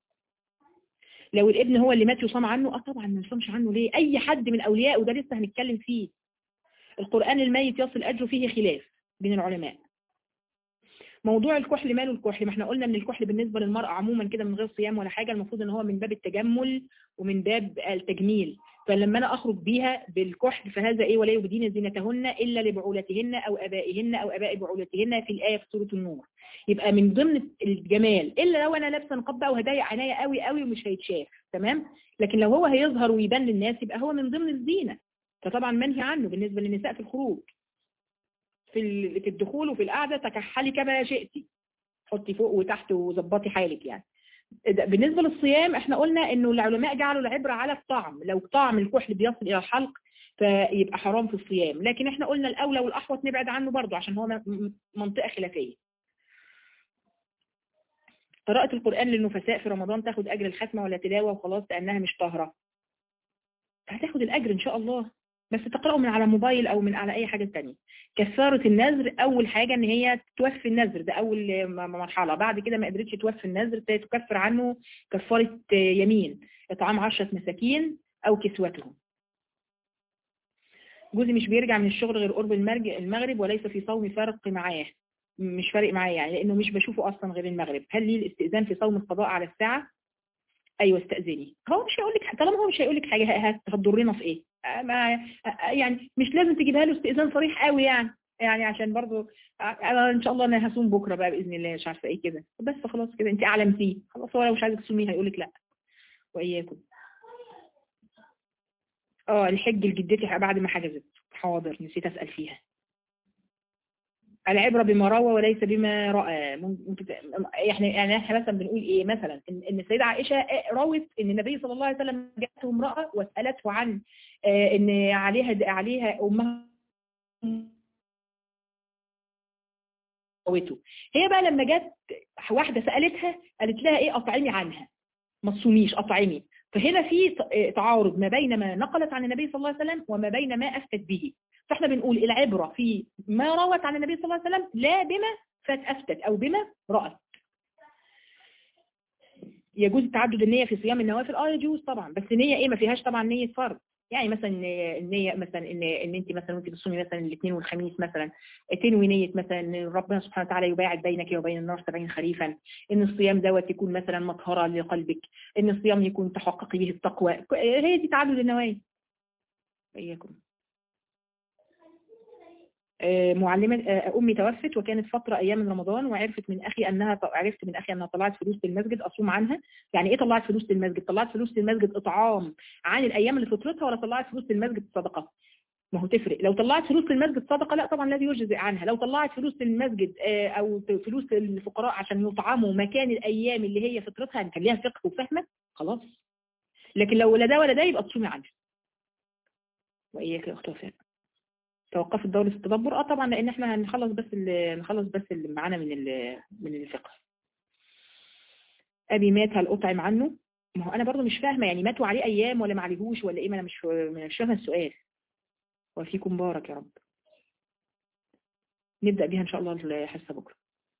لو الابن هو اللي مات يصام عنه اه طبعا ما يصامش عنه ليه اي حد من اولياء وده لسه هنتكلم فيه القرآن الميت يصل اجره فيه خلاف بين العلماء موضوع الكحل ماله الكحل ما احنا قلنا ان الكحل بالنسبة للمرأة عموما كده من غير صيام ولا حاجة المفروض ان هو من باب التجمل ومن باب التجميل فلما انا اخرج بيها بالكحل فهذا ايه ولا يبدين زينتهن الا لبعولتهن او ابائهن او اباء بعولتهن في الايه في سوره النور يبقى من ضمن الجمال الا لو انا لابسه نقاب بقى وهدايا عناية قوي قوي ومش هيتشاف تمام لكن لو هو هيظهر ويبان للناس يبقى هو من ضمن الزينه فطبعا منهي عنه بالنسبه للنساء في الخروج في ال- في الدخول وفي القعده تكحلي كما شئتي حطي فوق وتحت وظبطي حالك يعني ده- بالنسبه للصيام احنا قلنا انه العلماء جعلوا العبره على الطعم لو طعم الكحل بيصل الى الحلق فيبقى حرام في الصيام لكن احنا قلنا الاولى والاحوط نبعد عنه برضه عشان هو م- م- منطقه خلافيه قراءة القرآن للنفساء في رمضان تاخد أجر الختمة ولا تلاوة وخلاص لأنها مش طاهرة هتاخد الأجر إن شاء الله بس تقرأه من على موبايل أو من على أي حاجة تانية كفارة النذر أول حاجة إن هي توفي النذر ده أول م- مرحلة بعد كده ما قدرتش توفي النذر تكفر عنه كفارة يمين إطعام عشرة مساكين أو كسوتهم جوزي مش بيرجع من الشغل غير قرب المرج- المغرب وليس في صوم فارق معاه مش فارق معايا يعني لانه مش بشوفه اصلا غير المغرب هل لي الاستئذان في صوم القضاء على الساعه ايوه استاذني هو مش هيقول لك طالما هو مش هيقول لك حاجه هت- هتضرنا في ايه آه، ما آه، يعني مش لازم تجيبها له استئذان صريح قوي يعني يعني عشان برضو آه، انا ان شاء الله انا هصوم بكره بقى باذن الله مش عارفه ايه كده بس خلاص كده انت اعلمتيه خلاص هو لو مش عايزك تصومي هيقول لك لا واياكم اه الحج لجدتي بعد ما حجزت حاضر نسيت اسال فيها العبرة بما روى وليس بما رأى ممكن احنا يعني احنا مثلا بنقول ايه مثلا ان ان السيدة عائشة روت ان النبي صلى الله عليه وسلم جاءته امرأة وسألته عن آه، ان عليها عليها امها روته هي بقى لما جت واحدة سألتها قالت لها ايه اطعمي عنها ما تصوميش اطعمي فهنا في ت- آه، تعارض ما بين ما نقلت عن النبي صلى الله عليه وسلم وما بين ما افتت به فاحنا بنقول العبرة في ما روت عن النبي صلى الله عليه وسلم لا بما فافتت او بما رأت يجوز تعدد النية في صيام النوافل اه يجوز طبعا بس نية ايه ما فيهاش طبعا نية فرض يعني مثلا النية مثلا ان ان انت مثلا وانت بتصومي مثلا الاثنين والخميس مثلا تنوي نية مثلا ان ربنا سبحانه وتعالى يباعد بينك وبين النار 70 خريفا ان الصيام دوت يكون مثلا مطهرة لقلبك ان الصيام يكون تحققي به التقوى هي دي تعدد النوايا اياكم آه، معلمة آه، أمي توفت وكانت فترة أيام رمضان وعرفت من أخي أنها عرفت من أخي أنها طلعت فلوس للمسجد أصوم عنها يعني إيه طلعت فلوس للمسجد طلعت فلوس للمسجد إطعام عن الأيام اللي فطرتها ولا طلعت فلوس للمسجد صدقة ما هو تفرق لو طلعت فلوس للمسجد صدقة لا طبعا الذي يجزئ عنها لو طلعت فلوس للمسجد آه، أو فلوس للفقراء عشان يطعموا مكان الأيام اللي هي فطرتها كان ليها فقه وفهمة خلاص لكن لو لا ده ولا ده يبقى تصومي عنها وإياك يا أخت وفاء توقفت دورة التدبر اه طبعا لان احنا هنخلص بس اللي نخلص بس اللي معانا من ال- من الفقه ابي مات هل اطعم عنه ما هو انا برضو مش فاهمه يعني ماتوا عليه ايام ولا ما عليهوش ولا ايه ما انا مش مش فاهمه السؤال وفيكم بارك يا رب نبدا بيها ان شاء الله الحصه بكره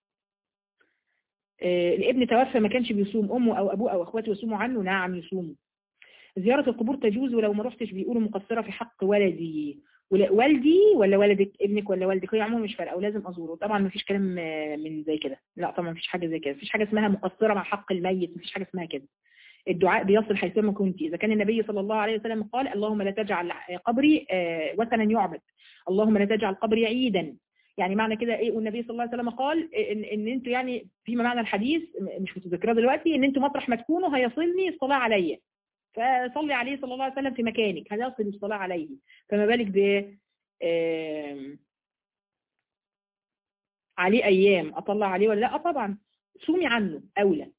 آه، الابن توفى ما كانش بيصوم امه او ابوه او اخواته يصوموا عنه نعم يصوموا زيارة القبور تجوز ولو ما رحتش بيقولوا مقصرة في حق ولدي ولا- والدي ولا ولدك ابنك ولا والدك هي عموما مش فارقه ولازم ازوره طبعا ما فيش كلام آه، من زي كده لا طبعا ما فيش حاجه زي كده ما فيش حاجه اسمها مقصره مع حق الميت ما فيش حاجه اسمها كده الدعاء بيصل حيثما كنت اذا كان النبي صلى الله عليه وسلم قال اللهم لا تجعل قبري آه، وثنا يعبد اللهم لا تجعل قبري عيدا يعني معنى كده ايه والنبي صلى الله عليه وسلم قال ان ان انتوا يعني فيما معنى الحديث م- مش متذكره دلوقتي ان انتوا مطرح ما تكونوا هيصلني الصلاه عليا فصلي عليه صلى الله عليه وسلم في مكانك هيصل الصلاه عليه فما بالك ب آم، عليه ايام اطلع عليه ولا لا آه طبعا صومي عنه اولى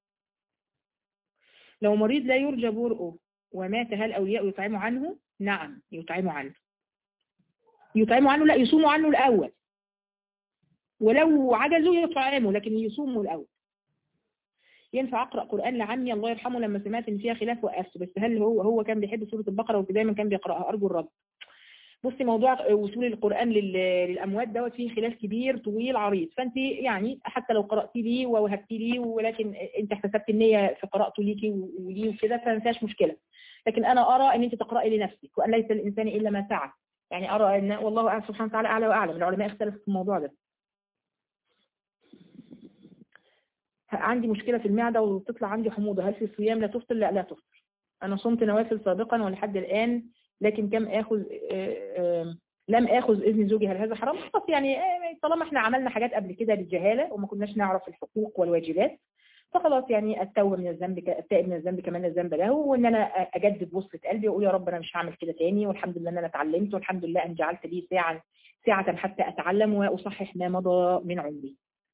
لو مريض لا يرجى برؤه ومات هل اولياء يطعموا عنه نعم يطعموا عنه يطعموا عنه لا يصوموا عنه الاول ولو عجزوا يطعموا لكن يصوموا الاول ينفع اقرا قران لعمي الله يرحمه لما سمعت ان فيها خلاف وقفت بس هل هو هو كان بيحب سوره البقره ودايما كان بيقراها ارجو الرب بصي موضوع وصول القرآن لل- للأموات دوت فيه خلاف كبير طويل عريض فأنت يعني حتى لو قرأتي لي ووهبتي لي ولكن أنت احتسبت النية في قراءته ليكي وليه وكده فما فيهاش مشكلة لكن أنا أرى أن أنت تقرأي لنفسك وأن ليس للإنسان إلا ما سعى يعني أرى أن والله أعلم سبحانه وتعالى أعلى وأعلم العلماء اختلفوا في الموضوع ده عندي مشكلة في المعدة وتطلع عندي حموضة هل في الصيام لا تفطر لا لا تفطر أنا صمت نوافل سابقا ولحد الآن لكن كم اخذ آه، آه، لم اخذ اذن زوجي هل هذا حرام خلاص يعني آه، طالما احنا عملنا حاجات قبل كده بالجهاله وما كناش نعرف الحقوق والواجبات فخلاص يعني التوبه من الذنب ك- التائب من الذنب كمان الذنب له وان انا اجدد وصلة قلبي واقول يا رب انا مش هعمل كده تاني والحمد لله ان انا اتعلمت والحمد لله ان جعلت لي ساعه ساعه حتى اتعلم واصحح ما مضى من عمري.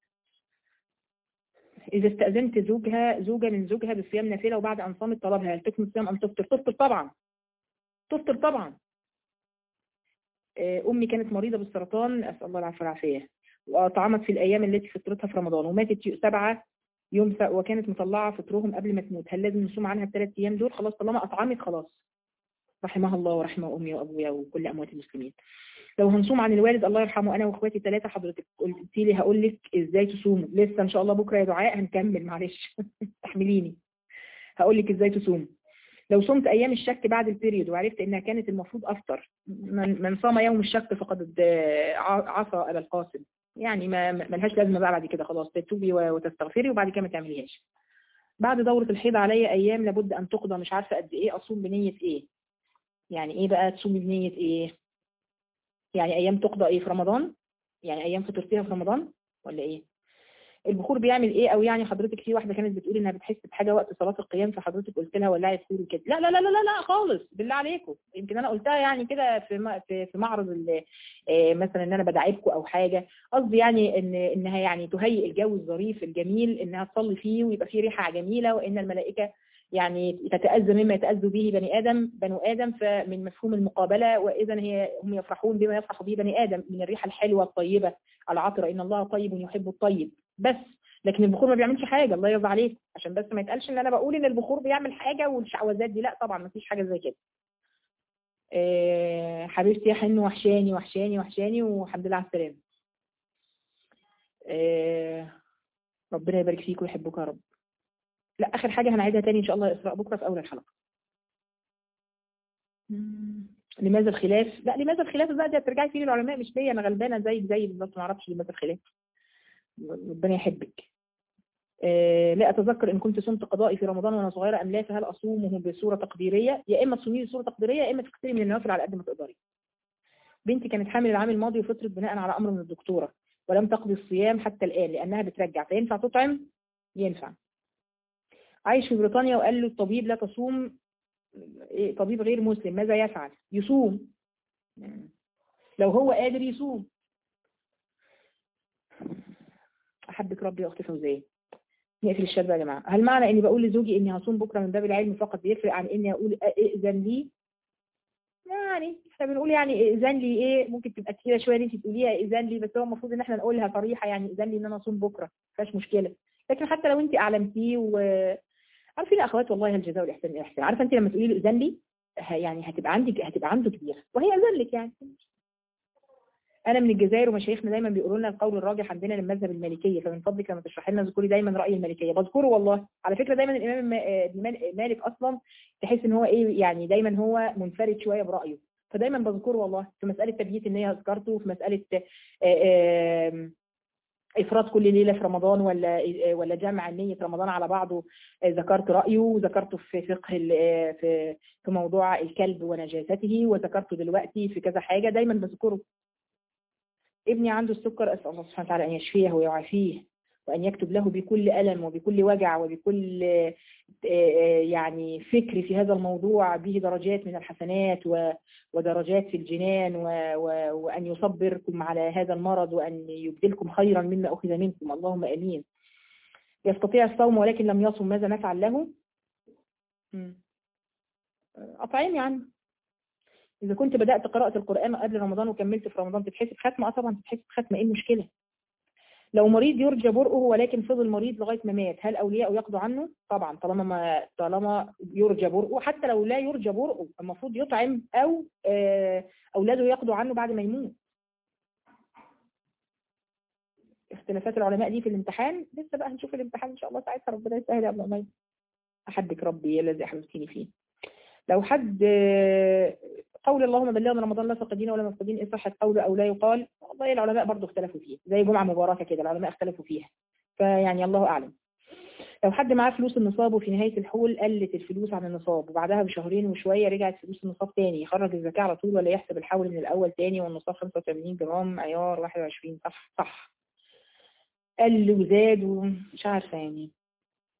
إذا استأذنت زوجها زوجة من زوجها بصيام نافلة وبعد أن صامت طلبها هل تكمل الصيام أم تفطر؟ تفطر طبعا. تفطر طبعا. آه، أمي كانت مريضة بالسرطان أسأل الله العافية والعافية وأطعمت في الأيام التي فطرتها في رمضان وماتت ي- سبعة يوم س- وكانت مطلعة فطرهم قبل ما تموت هل لازم نصوم عنها الثلاث أيام دول؟ خلاص طالما أطعمت خلاص. رحمها الله ورحمه أمي وأبويا وكل أموات المسلمين. لو هنصوم عن الوالد الله يرحمه انا واخواتي ثلاثه حضرتك قلت لي هقول لك ازاي تصوموا لسه ان شاء الله بكره يا دعاء هنكمل معلش استحمليني هقول لك ازاي تصوم لو صمت ايام الشك بعد البيريود وعرفت انها كانت المفروض افطر من, من صام يوم الشك فقد آه، ع- عصى ابا القاسم يعني ما ما- ملهاش لازمه بقى بعد كده خلاص تتوبي و- وتستغفري وبعد كده ما تعمليهاش بعد دورة الحيض عليا ايام لابد ان تقضى مش عارفه قد ايه اصوم بنيه ايه يعني ايه بقى تصومي بنيه ايه يعني ايام تقضى ايه في رمضان يعني ايام فطرتيها في رمضان ولا ايه البخور بيعمل ايه او يعني حضرتك في واحده كانت بتقول انها بتحس بحاجه وقت صلاه القيام فحضرتك قلت لها ولعي بخور وكده لا لا لا لا لا لا خالص بالله عليكم يمكن انا قلتها يعني كده في م- في في معرض ال- آه، مثلا ان انا بدعبكم او حاجه قصدي يعني ان انها يعني تهيئ الجو الظريف الجميل انها تصلي فيه ويبقى فيه ريحه جميله وان الملائكه يعني تتأذى مما يتأذى به بني آدم بنو آدم فمن مفهوم المقابلة وإذا هي هم يفرحون بما يفرح به بني آدم من الريحة الحلوة الطيبة العطرة إن الله طيب يحب الطيب بس لكن البخور ما بيعملش حاجة الله يرضى عليك عشان بس ما يتقالش ان انا بقول ان البخور بيعمل حاجة والشعوذات دي لا طبعا ما فيش حاجة زي كده آه، حبيبتي يا حن وحشاني وحشاني وحشاني والحمد لله على السلامة آه، ربنا يبارك فيك ويحبك يا رب لا اخر حاجة هنعيدها تاني ان شاء الله اسراء بكرة في اول الحلقة مم. لماذا الخلاف لا لماذا الخلاف بقى ده ترجعي فيه للعلماء مش ليا انا غلبانه زيك زي بالظبط ما اعرفش لماذا الخلاف ربنا يحبك آه، لا أتذكر إن كنت صمت قضائي في رمضان وأنا صغيرة أم لا فهل أصومه بصورة تقديرية يا إما تصوميه بصورة تقديرية يا إما تكثري من النوافل على قد ما تقدري بنتي كانت حامل العام الماضي وفطرت بناء على أمر من الدكتورة ولم تقضي الصيام حتى الآن لأنها بترجع فينفع تطعم ينفع عايش في بريطانيا وقال له الطبيب لا تصوم إيه، طبيب غير مسلم ماذا يفعل يصوم لو هو قادر يصوم أحبك ربي يا أختي فوزية نقفل الشات بقى يا جماعة هل معنى اني بقول لزوجي اني هصوم بكرة من باب العلم فقط بيفرق عن اني اقول ائذن لي يعني احنا بنقول يعني ائذن لي ايه ممكن تبقى كتيرة شوية ان انت تقوليها ائذن لي بس هو المفروض ان احنا نقولها صريحة يعني ائذن لي ان انا اصوم بكرة مفيهاش مشكلة لكن حتى لو انت اعلمتيه و عارفين يا اخوات والله الجزاء والاحسان الاحسان عارفه انت لما تقولي له ائذن لي ه- يعني هتبقى عندك هتبقى عنده كبيرة وهي اذن لك يعني انا من الجزائر ومشايخنا دايما بيقولوا لنا القول الراجح عندنا للمذهب المالكيه فمن فضلك لما تشرحي لنا اذكري دايما راي المالكيه بذكره والله على فكره دايما الامام الم- آه، ابن مال- مالك اصلا تحس ان هو ايه يعني دايما هو منفرد شويه برايه فدايما بذكره والله في مساله تبييت النيه ذكرته في مساله آه، آم، افراد كل ليله في رمضان ولا ولا جمع نيه رمضان على بعضه آه، ذكرت رايه وذكرته في فقه ال- آه، في في موضوع الكلب ونجاسته وذكرته دلوقتي في كذا حاجه دايما بذكره ابني عنده السكر أسأل الله سبحانه وتعالى أن يشفيه ويعافيه وأن يكتب له بكل ألم وبكل وجع وبكل آه، آه، يعني فكر في هذا الموضوع به درجات من الحسنات و- ودرجات في الجنان و- و- وأن يصبركم على هذا المرض وأن يبدلكم خيرا مما أخذ منكم اللهم أمين يستطيع الصوم ولكن لم يصم ماذا نفعل له مم. أطعمي عنه إذا كنت بدأت قراءة القرآن قبل رمضان وكملت في رمضان تتحسب ختمة؟ اه طبعا تتحسب ختمة إيه المشكلة؟ لو مريض يرجى برؤه ولكن فضل مريض لغاية ما مات هل أولياءه يقضوا عنه؟ طبعا طالما ما طالما يرجى برؤه حتى لو لا يرجى برؤه المفروض يطعم أو آه، أولاده يقضوا عنه بعد ما يموت. اختلافات العلماء دي في الامتحان لسه بقى هنشوف الامتحان إن شاء الله ساعتها ربنا يسهل يا ابن أمي. أحبك ربي الذي أحببتني فيه. لو حد آه، قول اللهم بلغنا رمضان لا فقدين ولا مفقدين إن صحت قوله أو لا يقال والله العلماء برضو اختلفوا فيه زي جمعة مباركة كده العلماء اختلفوا فيها فيعني الله أعلم لو حد معاه فلوس النصاب وفي نهاية الحول قلت الفلوس عن النصاب وبعدها بشهرين وشوية رجعت فلوس النصاب تاني يخرج الزكاة على طول ولا يحسب الحول من الأول تاني والنصاب 85 جرام عيار 21 صح صح قل وزاد ومش عارفة يعني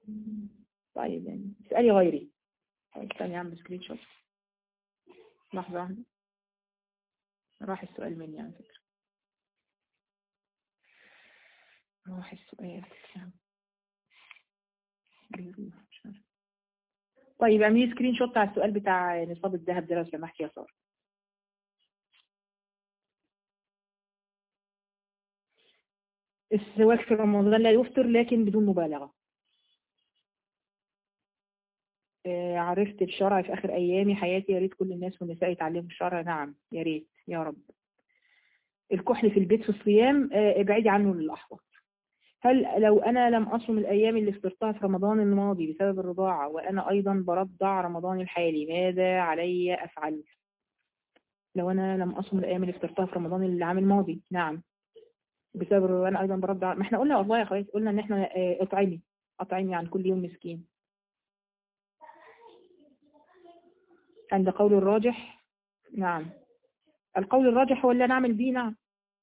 طيب يعني اسألي غيري استني اعمل سكرين شوت لحظة واحدة راح السؤال مني على فكرة راح السؤال طيب اعملي سكرين شوت على السؤال بتاع نصاب الذهب ده لو سمحتي يا ساره السواك في رمضان لا يفطر لكن بدون مبالغة آه، عرفت الشرع في آخر أيامي حياتي يا ريت كل الناس والنساء يتعلموا الشرع نعم يا ريت يا رب الكحل في البيت في الصيام آه، ابعدي عنه للأحوط هل لو أنا لم أصم الأيام اللي فطرتها في رمضان الماضي بسبب الرضاعة وأنا أيضا برضع رمضان الحالي ماذا علي أفعل لو أنا لم أصم الأيام اللي فطرتها في رمضان العام الماضي نعم بسبب وانا ايضا برضع ما احنا قلنا والله يا اخواتي قلنا ان احنا آه، اطعمي اطعمي عن كل يوم مسكين عند قول الراجح نعم القول الراجح هو اللي نعمل به نعم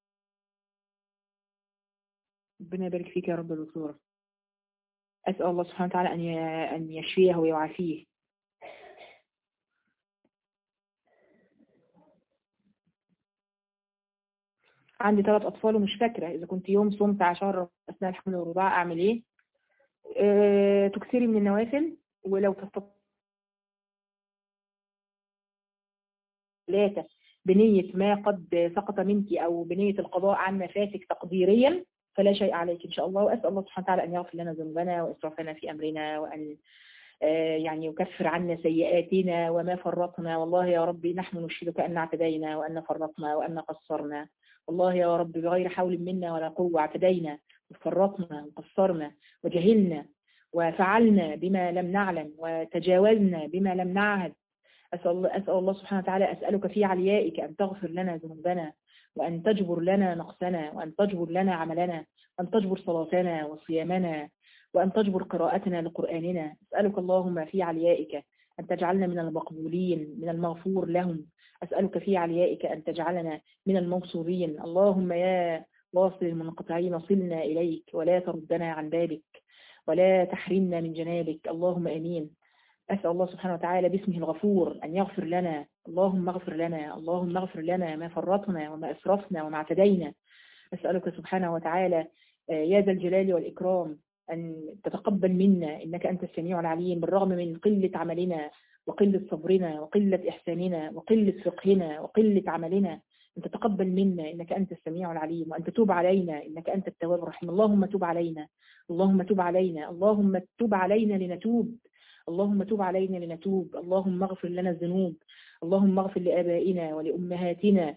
ربنا يبارك فيك يا رب دكتورة أسأل الله سبحانه وتعالى أن أن يشفيه ويعافيه عندي ثلاث أطفال ومش فاكرة إذا كنت يوم صمت عشان أثناء الحمل والرضاعة أعمل إيه أه تكثري من النوافل ولو تستطيع ثلاثة بنية ما قد سقط منك أو بنية القضاء عن ما فاتك تقديريا فلا شيء عليك إن شاء الله وأسأل الله سبحانه وتعالى أن يغفر لنا ذنوبنا وإسرافنا في أمرنا وأن يعني يكفر عنا سيئاتنا وما فرطنا والله يا ربي نحن نشهدك أن اعتدينا وأن فرطنا وأن قصرنا والله يا رب بغير حول منا ولا قوة اعتدينا وفرطنا وقصرنا وجهلنا وفعلنا بما لم نعلم وتجاوزنا بما لم نعهد أسأل الله, أسأل الله سبحانه وتعالى أسألك في عليائك أن تغفر لنا ذنوبنا وأن تجبر لنا نقصنا وأن تجبر لنا عملنا وأن تجبر صلاتنا وصيامنا وأن تجبر قراءتنا لقرآننا أسألك اللهم في عليائك أن تجعلنا من المقبولين من المغفور لهم أسألك في عليائك أن تجعلنا من الموصولين اللهم يا واصل المنقطعين صلنا إليك ولا تردنا عن بابك ولا تحرمنا من جنابك اللهم أمين أسأل الله سبحانه وتعالى باسمه الغفور أن يغفر لنا اللهم اغفر لنا اللهم اغفر لنا ما فرطنا وما أسرفنا وما اعتدينا أسألك سبحانه وتعالى يا ذا الجلال والإكرام أن تتقبل منا إنك أنت السميع العليم بالرغم من قلة عملنا وقلة صبرنا وقلة إحساننا وقلة فقهنا وقلة عملنا أن تتقبل منا إنك أنت السميع العليم وأن تتوب علينا إنك أنت التواب الرحيم اللهم تب علينا اللهم تب علينا اللهم تب علينا لنتوب اللهم تب علينا لنتوب اللهم اغفر لنا الذنوب اللهم اغفر لآبائنا ولأمهاتنا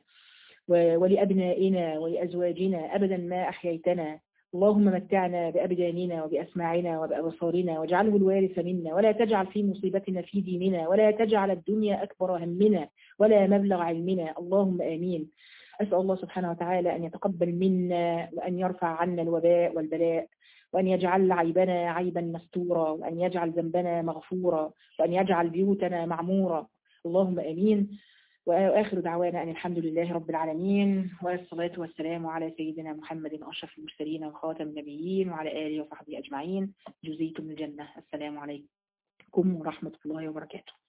ولأبنائنا ولأزواجنا أبدا ما أحييتنا اللهم متعنا بأبداننا وبأسماعنا وبأبصارنا واجعله الوارث منا ولا تجعل في مصيبتنا في ديننا ولا تجعل الدنيا أكبر همنا ولا مبلغ علمنا اللهم آمين أسأل الله سبحانه وتعالى أن يتقبل منا وأن يرفع عنا الوباء والبلاء وأن يجعل عيبنا عيبا مستورا وأن يجعل ذنبنا مغفورا وأن يجعل بيوتنا معمورة اللهم آمين وآخر دعوانا أن الحمد لله رب العالمين والصلاة والسلام على سيدنا محمد أشرف المرسلين وخاتم النبيين وعلى آله وصحبه أجمعين جزيتم الجنة السلام عليكم ورحمة الله وبركاته